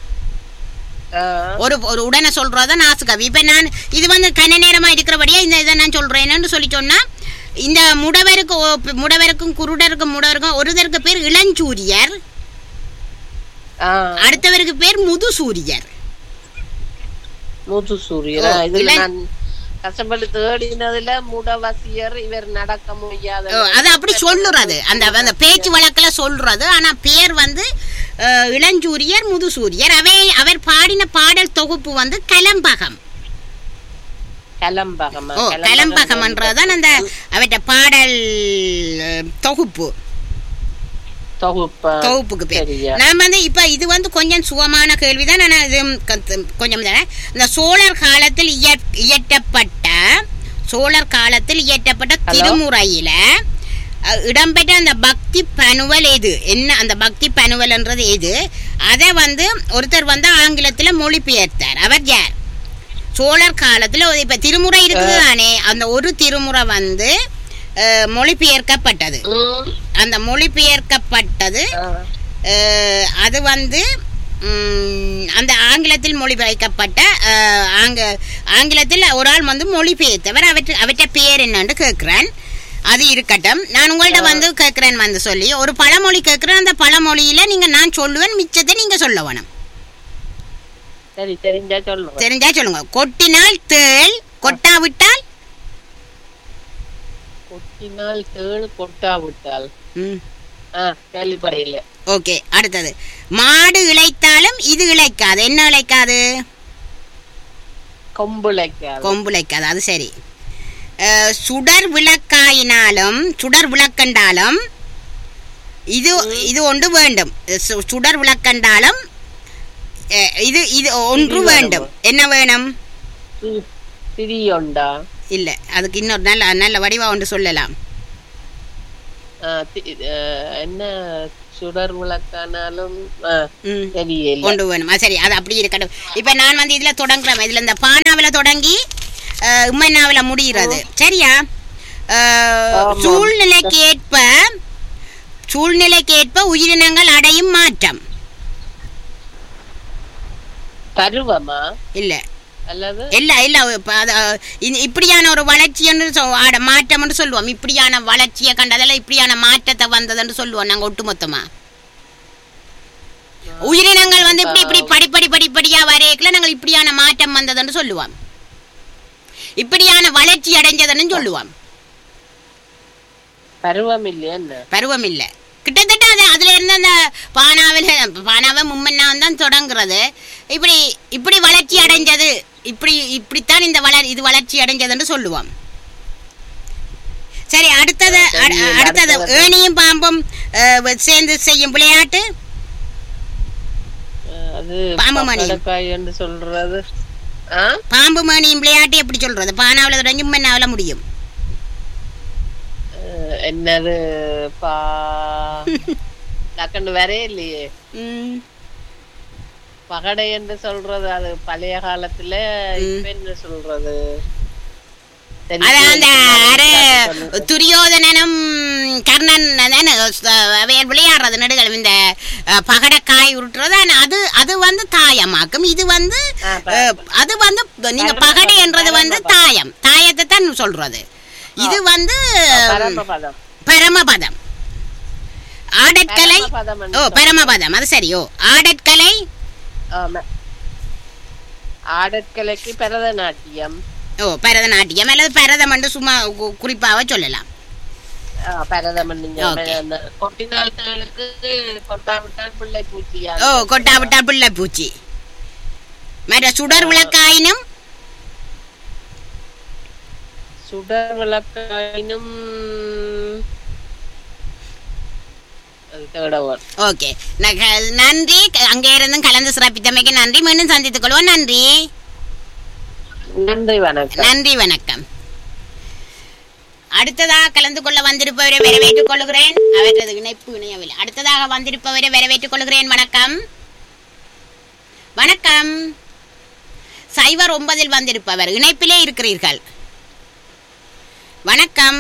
ஒரு ஒரு உடனே சொல்றத நாசு கவி இப்ப நான் இது வந்து கன நேரமா இருக்கிறபடியா இந்த இதை நான் சொல்றேன்னு சொல்லி சொன்னா இந்த முடவருக்கு ஓ- முடவருக்கும் குருடருக்கும் முடவருக்கும் ஒருத்தருக்கு பேர் இளஞ்சூரியர் அடுத்தவருக்கு பேர் முதுசூரியர் மூச்சு சூரியன் ஓ, இதுல இள- நான் கஷ்டப்பட்டு தேடினதுல முடவசியர் இவர் நடக்க முடியாத ஓ, அது அப்படி சொல்லுறது அந்த அந்த பேச்சு வழக்குல சொல்றது ஆனா பேர் வந்து அஹ், இளஞ்சூரியர் முதுசூரியர் அவை அவர் பாடின பாடல் தொகுப்பு வந்து கலம்பகம் கலம்பகம் ஓ கலம்பகம்ன்றதான் அந்த அவற்ற பாடல் அஹ், தொகுப்பு தொகுப்பு தொகுப்புக்கு பேர் சரியா. நான் வந்து இப்ப இது வந்து கொஞ்சம் சுகமான கேள்விதான் நான் இது கத்து- கொஞ்சம் தானே. இந்த சோழர் காலத்தில் இய- இயற்றப்பட்ட சோழர் காலத்தில் இயற்றப்பட்ட திருமுறையில அஹ், இடம்பெற்ற அந்த பக்தி பனுவல் எது என்ன அந்த பக்தி பனுவல்ன்றது எது அதை வந்து ஒருத்தர் வந்து ஆங்கிலத்துல மொழிபெயர்த்தார் அவர் யார் சோழர் காலத்துல ஒரு- இப்ப திருமுறை இருக்குது தானே அந்த ஒரு திருமுறை வந்து அஹ், மொழிபெயர்க்கப்பட்டது ம், அந்த மொழிபெயர்க்கப்பட்டது ஆ. அஹ், அது வந்து ம், அந்த ஆங்கிலத்தில் மொழிபெயர்க்கப்பட்ட அஹ், ஆங்க ஆங்கிலத்தில் ஒரு ஆள் வந்து மொழிபெயர்த்தவர் அவற்று அவற்றை பேர் என்னன்னு கேட்கிறேன் அது இருக்கட்டும் நான் உங்கள்ட்ட வந்து கேட்கிறேன் வந்து சொல்லி ஒரு பழமொழி கேட்கிறேன் அந்த பழமொழியில நீங்க நான் சொல்லுவேன் மிச்சத்தை நீங்க சொல்ல வேணும் சரி தெரிஞ்சா சொல்லுங்க தெரிஞ்சா சொல்லுங்க கொட்டினால் தேள் கொட்டாவிட்டால் கொட்டினால் தேள் கொட்டா விட்டால் ம் ஆ கேள்விப்படையில ஓகே அடுத்தது மாடு இழைத்தாலும் இது இழைக்காது என்ன இழைக்காது கொம்புளைக்கால் கொம்பு இழைக்காது அது சரி அஹ், சுடர் விளக்காயினாலும் சுடர் விளக்கண்டாலும் இது இது ஒன்று வேண்டும் சு- சுடர் விளக்கண்டாலும் அஹ், இது இது ஒன்று வேண்டும் என்ன வேணும் தி- திரியுண்டா இல்ல அதுக்கு இன்னொரு நல்ல நல்ல வடிவா ஒன்று சொல்லலாம் ஆ, தி- ஆ, என்ன சுடர் விளக்கானாலும் ஆ, ம் தெரியல கொண்டு வேணும் ஆ, சரி அது அப்படி இருக்கட்டும் இப்ப நான் வந்து இதுல தொடங்குறேன் இதுல இந்த பானாவில தொடங்கி அஹ், உம்மன்னாவில முடிகிறது சரியா அஹ், ஆமாம். சூழ்நிலைக்கு ஏற்ப சூழ்நிலைக்கு ஏற்ப உயிரினங்கள் அடையும் மாற்றம் பருவமா இல்ல அல்லது இல்ல இல்ல இப்ப அது, அஹ், இது இப்படியான ஒரு வளர்ச்சின்னு சொ- ஆட மாற்றம்னு சொல்லுவோம் இப்படியான வளர்ச்சியை கண்டதில் இப்படியான மாற்றத்தை வந்ததுன்னு சொல்லுவோம் நாங்க ஒட்டுமொத்தமா உயிரினங்கள் வந்து இப்படி இப்படி படிப்படி படிப்படியா வரையக்குள்ள நாங்கள் இப்படியான மாற்றம் வந்ததுன்னு சொல்லுவோம் இப்படியான வளர்ச்சி அடைஞ்சதுன்னு சொல்லுவோம் பருவம் இல்லையா என்ன பருவம் இல்ல கிட்டத்தட்ட அது அதுல இருந்து அந்த பானாவில் பானாவை மும்மன்னாவும் தான் தொடங்குறது இப்படி இப்படி வளர்ச்சி அடைஞ்சது இப்படி இப்படித்தான் இந்த வளர் இது வளர்ச்சி அடைஞ்சதுன்னு சொல்லுவோம் சரி அடுத்தது அடு- சரி, அடுத்தது அடுத்தது. ஏணியும் பாம்பும் அஹ், சேர்ந்து செய்யும் விளையாட்டு ஆ, அது பாம்பு மணி. பகடக்காய் என்று சொல்றது ஆ பாம்பு மணியும் விளையாட்டு எப்படி சொல்றது பானாவில் தொடங்கி மும்மன்னாவில் முடியும் அஹ், என்னது பா டக்குன்னு வரே இல்லையே ம், பகடை என்று சொல்றது அது பழைய காலத்துல இப்ப என்ன சொல்றது சரி, அது அந்த அரை சொல்லுங்க. துரியோதனனும் கர்ணன் அதானே, அஹ், அவையல் விளையாடுறது நடுகள் இந்த அஹ், பகடக்காய் உருட்டுறது ஆனா அது அது வந்து தாயமாக்கும் இது வந்து ஆ, ப- அஹ், அது வந்து நீங்க பரம பகடை பதம், என்றது பரம வந்து பதம். தாயம் தாயத்தை தான் சொல்றது இது வந்து பரமபதம் பரமபதம் ஆடற்கலை பரமபதம் ஓ என்று பரமபதம் அது சரி ஓ ஆடற்கலை ஆமா ஆடற்கலைக்கு பரதநாட்டியம் ஓ பரதநாட்டியம் அல்லது பரதம் என்று சும்மா கு- குறிப்பாக சொல்லலாம் ஆ, பரதம் நீங்க Okay. அந்த கொட்டினாள்களுக்கு கொட்டாவிட்டால் பிள்ளை பூச்சியா ஓ கொட்டாவிட்டா பிள்ளை பூச்சி மற்ற சுடர் விளக்காயினும் சுடர் விளக்காயினும் அது தேர்ட் அவர் ஓகே நன்றி க- அங்கே இருந்தும் கலந்து சிறப்பித்தமைக்கு நன்றி மீண்டும் சந்தித்துக் கொள்வோம் நன்றி நன்றி வணக்கம் நன்றி வணக்கம் அடுத்ததாக கலந்து கொள்ள வந்திருப்பவரை வரவேற்றுக் கொள்கிறேன் அவரது இணைப்பு இணையவில்லை அடுத்ததாக வந்திருப்பவரை வரவேற்றுக் கொள்கிறேன் வணக்கம் வணக்கம் சைவர் ஒன்பதில் வந்திருப்பவர் இணைப்பிலே இருக்கிறீர்கள் வணக்கம்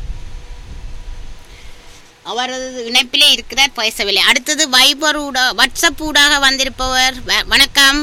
அவரது இணைப்பிலே இருக்கிறார் பேசவில்லை அடுத்தது வைபர் ஊடா வாட்ஸ்அப் ஊடாக வந்திருப்பவர் வ- வணக்கம்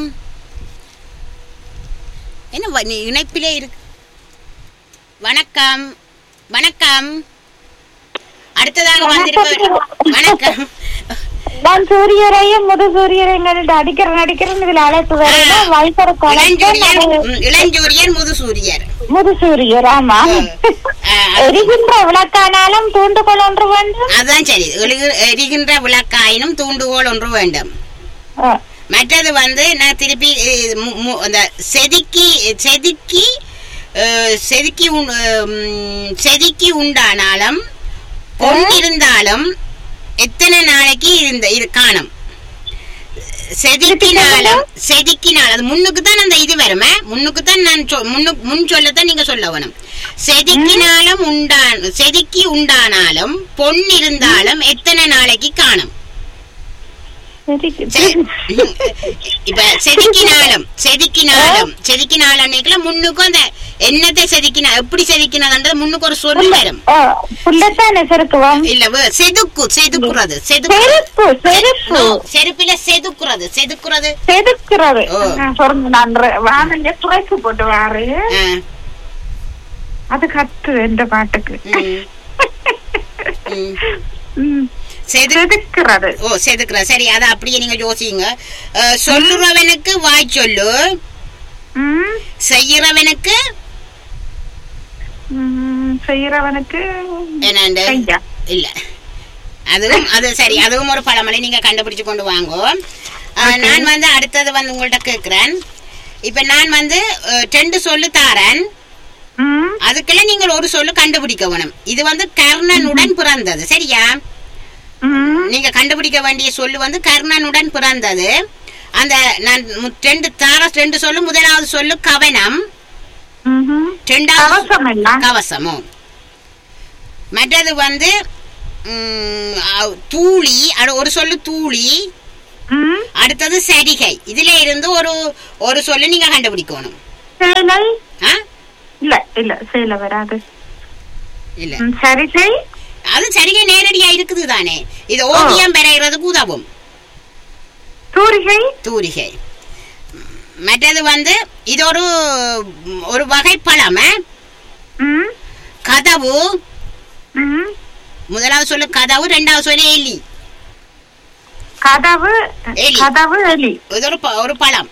என்ன வ- நீ இணைப்பிலே இருக்கு வணக்கம் வணக்கம் அடுத்ததாக வந்திருப்பவர் வணக்கம் நான் சூரியரையும் முது சூரியரையும் அடிக்கிறேன் அடிக்கிறேன் இதுல அழைப்பு வரையில வைபர் இளஞ்சூரியர் ம், இளஞ்சூரியர் முதுசூரியர் முது சூரியர் ஆமா அஹ், எரிகின்ற விளக்கானாலும் தூண்டுகோல் ஒன்று வேண்டும் அதான் சரி எழுகு- எரிகின்ற விளக்காயினும் தூண்டுகோல் ஒன்று வேண்டும் ஆ, மற்றது வந்து நான் திருப்பி அஹ், மு- மு- அந்த செதுக்கி செதுக்கி அஹ், செதுக்கி உண்- உம், செதுக்கி உண்டானாலும் கொண்டிருந்தாலும் எத்தனை நாளைக்கு இருந்த இது காணும் செதுக்கினாலும் செதுக்கினால் அது முன்னுக்கு தான் அந்த இது வருமே முன்னுக்கு தான் நான் சொ- முன்னு முன் சொல்லத்தான் நீங்க சொல்ல வேணும் செதுக்கினாலும் உண்டான் செதுக்கி உண்டானாலும் பொன் இருந்தாலும் எத்தனை நாளைக்கு காணும் செதுக்கி- செ- இப்ப செதுக்கினாலும் செதுக்கினாலும் செதுக்கினாலும் அன்னைக்குள்ள முன்னுக்கும் அந்த என்னத்தை செதுக்கினா எப்படி செதுக்கினதுன்றது முன்னுக்கு ஒரு சொல் வரும் ஆ, புள்ளத்தானே செருக்குவோம் இல்ல வே- செதுக்கு செதுக்குறது செதுக்கு செருப்பு செருப்பு செருப்பில செதுக்குறது செதுக்குறது செதுக்கிறது ஓ. நான் சொல்றேன் நான் வானல்ல துறைக்கு போட்டு வாரு ஆ, அது கத்து இந்த பாட்டுக்கு ம், ம். ம். செது செதுக்கிறது ஓ செதுக்குறது சரி அதை அப்படியே நீங்க யோசிங்க அஹ், சொல்லுறவனுக்கு வாய் சொல்லு ம். செய்யறவனுக்கு ம், செய்யறவனுக்கு என்னண்டு கையா இல்ல அதுவும் அது சரி அதுவும் ஒரு பழமொழி நீங்க கண்டுபிடிச்சு கொண்டு வாங்கோ அஹ், நான் வந்து அடுத்தது வந்து உங்கள்ட்ட கேக்குறேன் இப்ப நான் வந்து அஹ், ரெண்டு சொல்லு தாரேன் ம். அதுக்கெல்லாம் நீங்கள் ஒரு சொல்லு கண்டுபிடிக்க வேணும் இது வந்து கர்ணனுடன் பிறந்தது சரியா ம் நீங்க கண்டுபிடிக்க வேண்டிய சொல்லு வந்து கர்ணனுடன் பிறந்தது அந்த நான் மு- ரெண்டு தார ரெண்டு சொல்லு முதலாவது சொல்லு கவனம் ம்ஹும். ரெண்டாவது கவசம் இல்ல கவசமும் மற்றது வந்து ம், அ- தூளி அடு- ஒரு சொல்லு தூளி ம் அடுத்தது சரிகை இதுல இருந்து ஒரு ஒரு சொல்லு நீங்க கண்டுபிடிக்கணும் சேலை ஆ? இல்ல இல்ல சேலை வராது இல்ல ம், சரிகை அது சரிகை நேரடியா இருக்குது தானே இது ஓவியம் பெறைகிறதுக்கு உதவும் தூரிகை தூரிகை மற்றது வந்து இது ஒரு ஒரு வகை பழம் ஆ? ம் கதவு ம் முதலாவது சொல்லு கதவு ரெண்டாவது சொல்லு எலி கதவு எலி. கதவு எலி இது ஒரு ப- ஒரு பழம்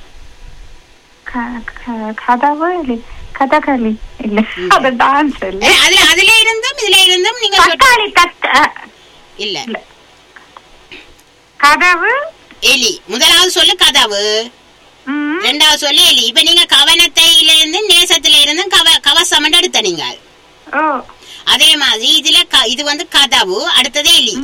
க- க- கதவு எலி கதகளி இல்ல அது டான்ஸ் இல்ல ஏ, அதுல அதுல இருந்தும் இதுல இருந்தும் நீங்க சொல்- தக்காளி தக்க இல்ல இல்ல. கதவு எலி முதலாவது சொல்லு கதவு ம் ரெண்டாவது சொல்லு எலி இப்ப நீங்க கவனத்தையில இருந்து நேசத்தில இருந்து கவ கவசம் எடுத்த நீங்க ஓ அதே மாதிரி இதுல க- இது வந்து கதவு அடுத்தது எலி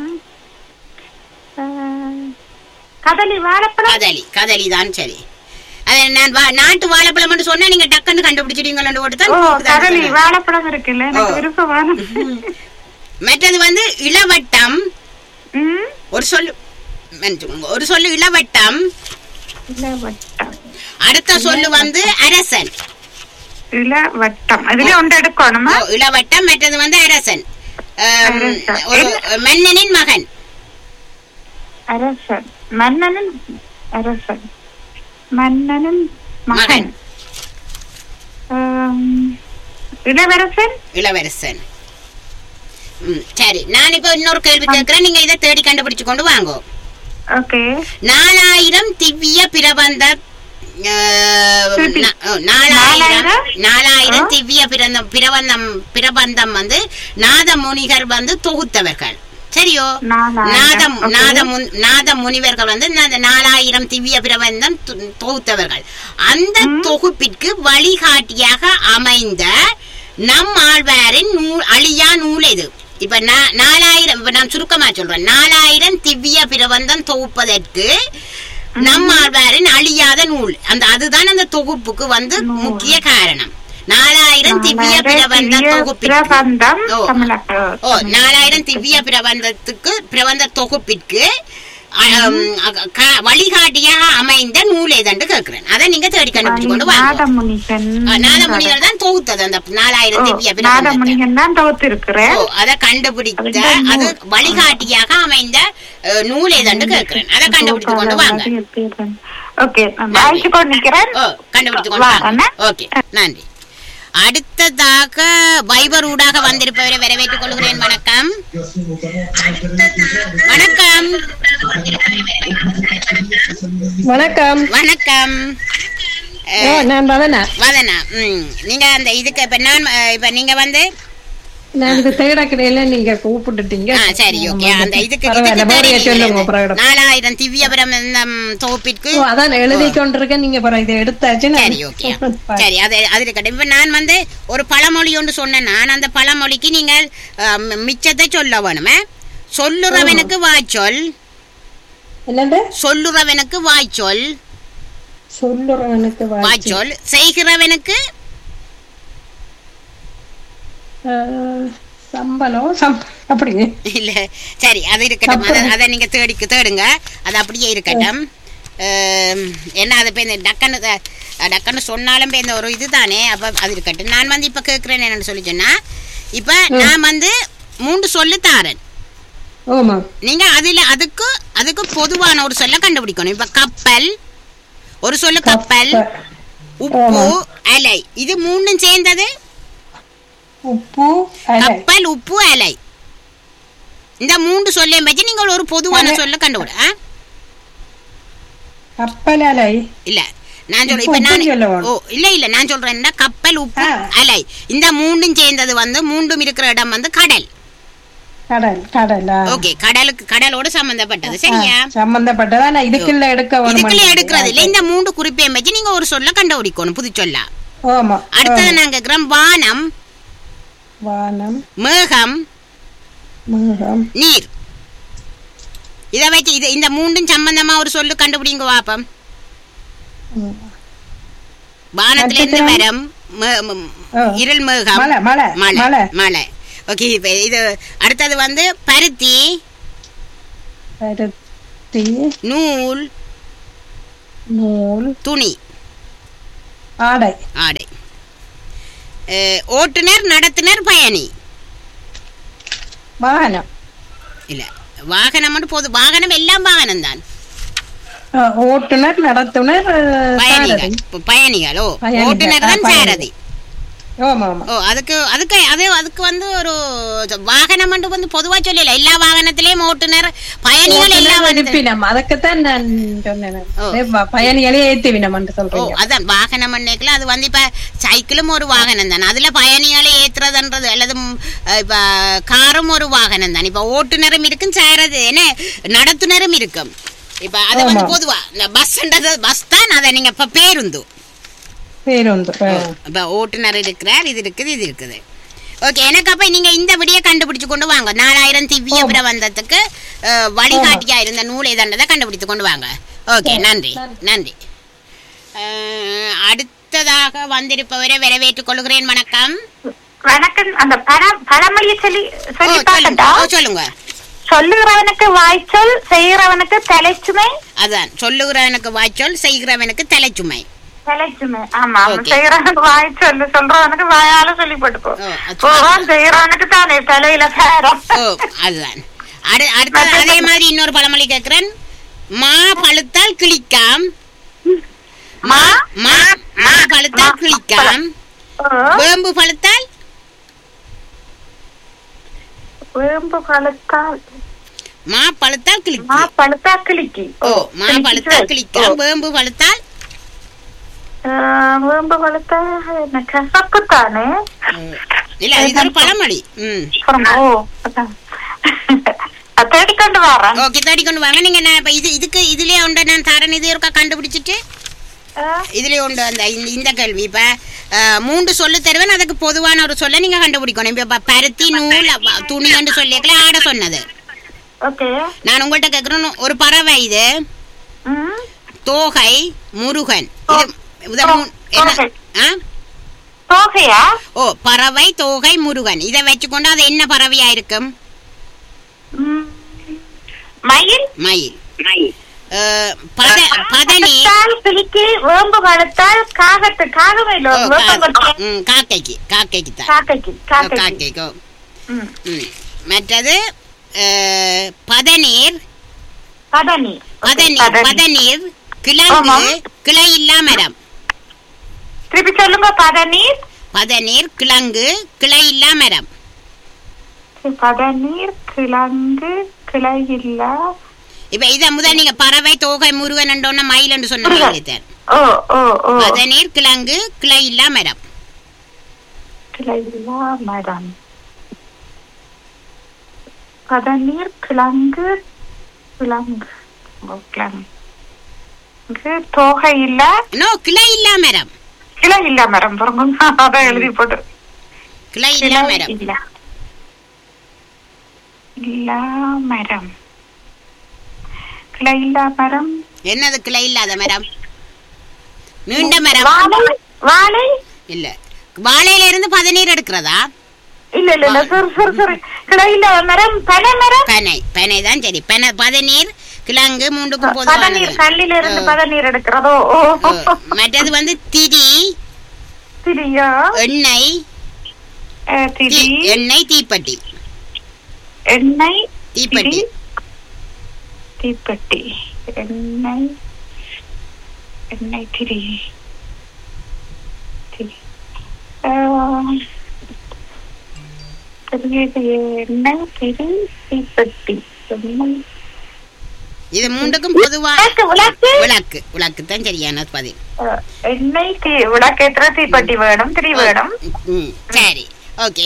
அஹ், கதலி வாழைப்பழம் கதலி கதலி தான் சரி அது நான் வா- நாட்டு வாழைப்பழம் சொன்னா நீங்க டக்குன்னு கண்டுபிடிச்சிட்டீங்களு போட்டு ஓ தான் கதலி வாழைப்பழம் இருக்குல்ல எனக்கு ஓ. விருப்பமான மற்றது வந்து இளவட்டம் ம் ஒரு சொல்லு மன்னிச்சுக்கோங்க. ஒரு சொல்லு இளவட்டம் இளவட்டம் அடுத்த சொல்லு வந்து அரசன் இளவட்டம் இதுல ஒன்று எடுக்கணுமா ஓ, இளவட்டம் மற்றது வந்து அரசன் ஆம், அரசன். ஒரு மன்னனின் மகன் அரசன் மன்னனின் அரசன் மன்னனின் மகன். மகன் ஆம், இளவரசன் இளவரசன் ம், சரி நான் இப்ப இன்னொரு கேள்வி கேட்கிறேன் நீங்க இதை தேடி கண்டுபிடிச்சு கொண்டு வாங்கோ ஓகே நாலாயிரம் திவ்ய பிரபந்த அஹ், திருப்பி. நா- ஓ, நாலாயிரம் நாலாயிரம்? நாலாயிரம் ஆ. திவ்ய பிரந்தம் பிரபந்தம் பிரபந்தம் வந்து நாத முனிகர் வந்து தொகுத்தவர்கள் சரியோ நாலாயிரம். நாதம் Okay. நாத முன்- நாத முனிவர்கள் வந்து அந்த நாலாயிரம் திவ்ய பிரபந்தம் தொ- தொகுத்தவர்கள் அந்த தொகுப்பிற்கு வழிகாட்டியாக அமைந்த நம் ஆழ்வாரின் நூல் அழியா நூல் இது இப்ப நா- நாலாயிரம் இப்ப நான் சுருக்கமா சொல்றேன் நாலாயிரம் திவ்ய பிரபந்தம் தொகுப்பதற்கு நம் ஆழ்வாரின் அழியாத நூல் அந்த அதுதான் அந்த தொகுப்புக்கு வந்து முக்கிய காரணம் நாலாயிரம் திவ்ய நாலாயிரம் பிரபந்த திவ்ய தொகுப்பிற்கு பிரபந்தம் ஓ. தமிழக ஓ நாலாயிரம் திவ்ய பிரபந்தத்துக்கு பிரபந்த தொகுப்பிற்கு அம், அ- க- வழிகாட்டியாக அமைந்த நூல் ஏதென்று கேட்கிறேன் அதை நீங்க தேடி கண்டுபிடிச்சு கொண்டு வாங்க நாதமுனிகன் நாதமுனிகள் தான் தொகுத்தது அந்த நாலாயிரம் திவ்ய பிரபந்தத்தை நாதமுனிகன் தான் தொகுத்திருக்கிறேன் ஓ அதை கண்டுபிடித்த அதுதான் அது நூல். வழிகாட்டியாக அமைந்த அஹ், நூல் ஏதென்று கேட்கிறேன் அதை கண்டுபிடிச்சு கொண்டு வாங்க ஓகே வாய்ச்சு கொண்டு நிக்கிறேன் ஓ கண்டுபிடிச்சு கொண்டு வாங்க வாங்க. ஓகே நன்றி அடுத்ததாக வைபர் ஊடாக வந்திருப்பவரை வரவேற்றுக் கொள்கிறேன் வணக்கம் வணக்கம் வணக்கம் வணக்கம் ஓ அஹ், நான் வதனா வதனா ம் நீங்க அந்த இதுக்கு இப்ப நான் அஹ், இப்ப நீங்க வந்து நான் இது தேட கிடையில நீங்க கூப்பிட்டுட்டீங்க ஆ சரி ஓகே அந்த இதுக்கு பரவாயில்ல இதுக்கு வேறைய சொல்லுங்க தெரியும் அப்புறம் நாலாயிரம் திவ்ய பிரபந்தம் தொகுப்பிற்கு ஓ, அதான் எழுதி கொண்டிருக்கேன் நீங்க அப்புறம் இதை எடுத்தாச்சு நான் சரி ஓகே சரி அது அது இருக்கட்டும் இப்ப நான் வந்து ஒரு பழமொழி ஒன்று சொன்னேன் நான் அந்த பழமொழிக்கு நீங்கள் அஹ், மி- மிச்சத்தை சொல்ல வேணுமே சொல்லுறவனுக்கு வாய்ச்சொல் என்னண்டு சொல்லுறவனுக்கு வாய்ச்சொல் சொல்லுறவனுக்கு வாய்ச்சி வாய்ச்சொல் செய்கிறவனுக்கு சம்பளம் சம் அப்படி இல்ல சரி அது இருக்கட்டும் அதை அதை நீங்க தேடி தேடுங்க அது அப்படியே இருக்கட்டும் அஹ், என்ன அது இப்போ இந்த டக்குன்னு த- டக்குன்னு சொன்னாலும் இப்ப இந்த ஒரு இதுதானே அப்போ அது இருக்கட்டும் நான் வந்து இப்போ கேட்குறேன் என்னன்னு சொல்லி சொன்னா இப்போ நான் வந்து மூன்று சொல்லு தாரேன் ஓமா நீங்க அதுல அதுக்கு அதுக்கு பொதுவான ஒரு சொல்ல கண்டுபிடிக்கணும் இப்ப கப்பல் ஒரு சொல்லு கப்பல் உப்பு அலை இது மூணும் சேர்ந்தது உப்பு அலை கப்பல் உப்பு அலை இந்த மூன்று சொல்லையும் வச்சு நீங்கள் ஒரு பொதுவான அலை. சொல்ல கண்டுபிடி ஆ? கப்பல் அலை இல்ல நான் சொல்றேன் உப்பு இப்ப நான் உப்புன்னு சொல்லவா? ஓ இல்ல இல்ல நான் சொல்றேன் கப்பல் உப்பு ஆ. அலை இந்த மூண்டும் சேர்ந்தது வந்து மூண்டும் இருக்கிற இடம் வந்து கடல் கடல் கடலா ஓகே கடலுக்கு கடலோடு சம்பந்தப்பட்டது சரியா சம்பந்தப்பட்டதா நான் இதுக்குள்ள எடுக்க வேணும் இதுக்குள்ள எடுக்கிறது இல்ல இந்த மூன்று குறிப்பையும் வச்சு நீங்க ஒரு சொல்ல கண்டுபிடிக்கணும் புது சொல்லா ஓமா அடுத்தது நாங்க கேக்குறோம் வானம் வானம் மேகம் மேகம் நீர் இதை வச்சு இது இந்த மூண்டும் சம்பந்தமா ஒரு சொல்லு கண்டுபிடிங்க வாப்பம் வானத்துல இருந்து வரம் ம- ம- ஆ. இருள் மேகம் மழை, மழை, மழை மழை. மழை ஓகே இப்ப இது அடுத்தது வந்து பருத்தி பருத்தி நூல் நூல் துணி ஆடை ஆடை அஹ், ஓட்டுநர் நடத்துனர் பயணி வாகனம் இல்ல வாகனம் மட்டும் போதும் வாகனம் எல்லாம் வாகனம் தான் ஆ, ஓட்டுநர் நடத்துனர் அஹ், பயணிகள் சாரதி. இப்ப பயணிகள் ஓ பயணிகள், ஓட்டுநர் தான் ஆ, பயணிகள். சாரதி ஆமா ஆமா ஓ அதுக்கு அதுக்கு அது அதுக்கு வந்து ஒரு வாகனம் மட்டும் வந்து பொதுவா சொல்லல எல்லா வாகனத்திலயும் ஓட்டுநர் பயணிகள் எல்லா ஓட்டுநர் வாகனத்திலும் அனுப்பினம் அதுக்குத்தான் நான் சொன்னேன் ஓ. அதே ப- பயணிகளே ஏத்திவினம் என்று ஓ சொல்றீங்க அதான் வாகனம் பண்ணேக்கல அது வந்து இப்ப சைக்கிளும் ஒரு வாகனம் தான் அதுல பயணிகளை ஏத்துறதுன்றது அல்லது ம், அஹ், இப்ப காரும் ஒரு வாகனம் தான் இப்ப ஓட்டுநரும் இருக்கும் சேரது என்ன நடத்துனரும் இருக்கும் இப்ப அது வந்து ஆமா. பொதுவா இந்த பஸ்ன்றது பஸ் தான் அதை நீங்க இப்ப பேருந்து பேருந்து ஆ. இப்ப ஓட்டுநர் இருக்கிறார் இது இருக்குது இது இருக்குது ஓகே எனக்கு அப்ப நீங்க இந்த விடிய கண்டுபிடிச்சு கொண்டு வாங்க நாலாயிரம் திவ்ய பிரபந்தத்துக்கு அஹ், வழிகாட்டியா இருந்த நூல் எதன்றதை கண்டுபிடித்து கொண்டு வாங்க ஓகே நன்றி நன்றி அஹ், அடுத்ததாக வந்திருப்பவரை வரவேற்றுக் கொள்கிறேன் வணக்கம் வணக்கம் அந்த பழம் பழமொழியை சொல்லி ஓ, சொல்லி சொல்லுங்க பார்க்கட்டா ஓ, சொல்லுங்க சொல்லுகிறவனுக்கு வாய்ச்சொல் செய்கிறவனுக்கு தலைச்சுமை அதான் சொல்லுகிறவனுக்கு வாய்ச்சொல் செய்கிறவனுக்கு தலைச்சுமை தலைச்சுமை ஆமா Okay. செய்யறவனுக்கு வாய்ச்சொல் சொல்றவனுக்கு வாயால சொல்லி போட்டுக்கோ ஓ, அது போவான் செய்யறவனுக்கு தானே தலையில பேரம் ஓ அதுதான் அடு அடுத்தது அதே மாதிரி இன்னொரு பழமொழி கேட்கிறேன் மா பழுத்தால் கிளிக்காம் மா மா மா பழுத்தால் கிளிக்காம் ஓ, வேம்பு பழுத்தால் வேம்பு பழுத்தால் மா பழுத்தால் மா கிளிக்கு பழுத்தா கிளிக்கி ஓ மா பழுத்தால் கிளிக்காம் வேம்பு பழுத்தால் வேம்பு பழுத்தா என்ன கசப்பு தானே இல்ல இது ஒரு பழமொழி ம் அப்புறம், ஓ அதான். அது தேடிக்கொண்டு வரேன் ஓகே தேடி கொண்டு வாங்க நீங்க நான் இப்ப இது இதுக்கு இதுலயே உண்டு நான் தரேன் இது இருக்கா கண்டுபிடிச்சிட்டு ஆ, இதுலயே உண்டு அந்த இந்த- இந்த கேள்வி இப்ப அஹ், மூன்று சொல்லு தருவேன் அதுக்கு பொதுவான ஒரு சொல்ல நீங்க கண்டுபிடிக்கணும் இப்ப ப- பருத்தி நூல் அப்ப துணி என்று சொல்லிக்கல ஆட சொன்னது ஓகே நான் உங்கள்கிட்ட கேட்கறேன் ஒரு பறவை இது ம் தோகை முருகன் இது இத மூ- என்ன தோகை. ஆ? தோகையா ஓ பறவை தோகை முருகன் இதை வச்சுக்கொண்டு அது என்ன பறவையா இருக்கும் ம், மயில் மயில் அஹ், பத பதநீர் பழுத்தால் கிளிக்கு வேம்பு பழுத்தால் காகத்து காகமையில ஓ, வேப்பம் கா- கொட்டை. ம், காக்கைக்கு காக்கைக்கு தான் காக்கைக்கு ஓ, காக்கைக்கு காக்கைக்கு ஓ. ம். ம். மற்றது அஹ், பதநீர் பதனி பதநீர் பதநீர் கிழங்கு ஆமாம். கிளை இல்லா மரம் திருப்பி சொல்லுங்க பதநீர் பதநீர் கிழங்கு கிளை இல்லா மரம் பதநீர் கிழங்கு கிளையில்லா இப்ப இத முதல் நீங்க பறவை தோகை முருகன் என்றோன்ன மயில் என்று சொன்ன முருகன். மாதிரி தான். ஓ ஓ ஓ பதநீர் கிழங்கு கிளை இல்லா மரம் கிளையில்லா மரம் பதநீர் கிழங்கு கிழங்கு ஓ, கிழங்கு தோகை இல்ல நோ கிளை இல்லா மரம் கிளை இல்ல மரம் பாருங்க அதான் எழுதி போட்டு கிளை இல்லா கிளை மரம் இல்ல இல்ல மரம் கிளை இல்ல மரம் என்னது கிளை இல்லாத மரம் நீண்ட மரம் வாழை வாழை இல்ல வாழையில இருந்து பதநீர் எடுக்கிறதா இல்ல இல்ல இல்ல சரி சரி சரி கிளை இல்ல மரம் பனை மரம் பனை பனை தான் சரி பனை பதநீர் கிழங்கு மூன்றுக்கும் பதநீர் பொதுவானது கல்லில இருந்து ஓ. பதநீர் எடுக்கிறதோ ஓ ஓ, மற்றது வந்து திரி திரியா எண்ணெய் அஹ், திரி தீ- எண்ணெய் தீப்பெட்டி எண்ணெய் தீப்பெட்டி திரி, தீப்பெட்டி எண்ணெய் எண்ணெய் திரி திரி. அஹ், தெரியுது, எண்ணெய் திரி தீப்பெட்டி எண்ணெய் இது மூன்றுக்கும் பொதுவா விளக்கு விளக்கு விளக்கு விளக்கு தான் சரியான பதில் அஹ், எண்ணெய் தீ விளக்கேற்ற தீப்பெட்டி வேணும் திரி வேணும் ம், சரி ஓகே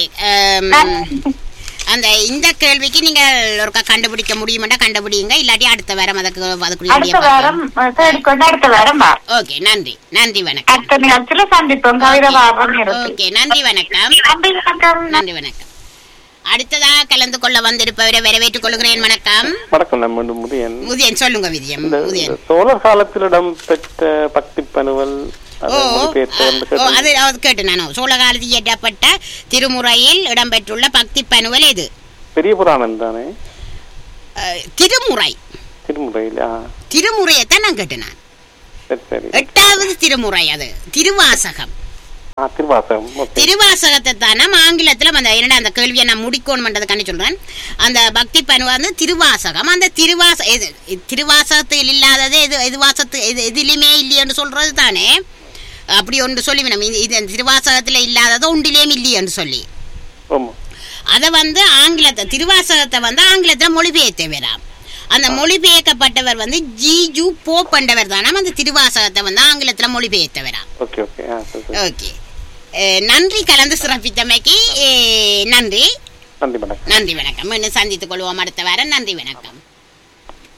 அந்த இந்த கேள்விக்கு நீங்க ஒருக்கா கண்டுபிடிக்க முடியுமாட்டா கண்டுபிடிங்க இல்லாட்டி அடுத்த வாரம் அதுக்கு அதுக்குரிய அடுத்த வாரம் அஹ், தேடிக்கொண்டு அடுத்த வாரம் வா ஓகே நன்றி நன்றி வணக்கம் அடுத்த நேரத்துல சந்திப்போம் கவிதை வாரம் இருக்கு ஓகே நன்றி வணக்கம் நன்றி வணக்கம் நன்றி வணக்கம் அடுத்ததாக கலந்து கொள்ள வந்திருப்பவரை வரவேற்றுக் கொள்கிறேன் வணக்கம் வணக்கம் நான் மீண்டும் முதியன் முதியன் சொல்லுங்க விதியம் இந்த முதியன் சோழர் காலத்தில் இடம்பெற்ற பக்தி பனுவல் ஓ அதை மொழிபெயர்த்து வந்து ஓ, அது கேட்டேன். அது கேட்டு நான் சோழ காலத்தில் இயற்றப்பட்ட திருமுறையில் இடம்பெற்றுள்ள பக்தி பனுவல் இது பெரிய புராணம் தானே அஹ், திருமுறை திருமுறையில் ஆ திருமுறையைத்தான் நான் கேட்டேன் நான் சரி சரி எட்டாவது திருமுறை அது திருவாசகம் ஆ திருவாசகம் ஓகே திருவாசகத்தை தானே ஆங்கிலத்துல அந்த என்னடா அந்த கேள்வியை நான் முடிக்கணும்ன்றதுக்காண்டி சொல்றேன் அந்த பக்தி பணு வந்து திருவாசகம் அந்த திருவாச இது திருவாசகத்தில் இல்லாதது இது இது வாசத்து இது எதிலுமே இல்லையென்று சொல்றது தானே அப்படி ஒன்று சொல்லி நம்ம இது இது திருவாசகத்துல இல்லாதது ஒன்றிலேயும் இல்லையென்று சொல்லி ஆமா அதை வந்து ஆங்கிலத்தை திருவாசகத்தை வந்து ஆங்கிலத்தில் மொழிபெயர்த்த வேறாம் அந்த மொழிபெயர்க்கப்பட்டவர் வந்து ஜிஜு போப்பண்டவர் தானாம் அந்த திருவாசகத்தை வந்து ஆங்கிலத்தில் மொழிபெயர்த்தவராம் ஓகே ஓகே ஆ சரி சரி ஓகே அஹ், நன்றி கலந்து சிறப்பித்தமைக்கு அஹ், நன்றி நன்றி வணக்கம் நன்றி வணக்கம் இன்னும் சந்தித்துக் கொள்வோம் அடுத்த வாரம் நன்றி வணக்கம்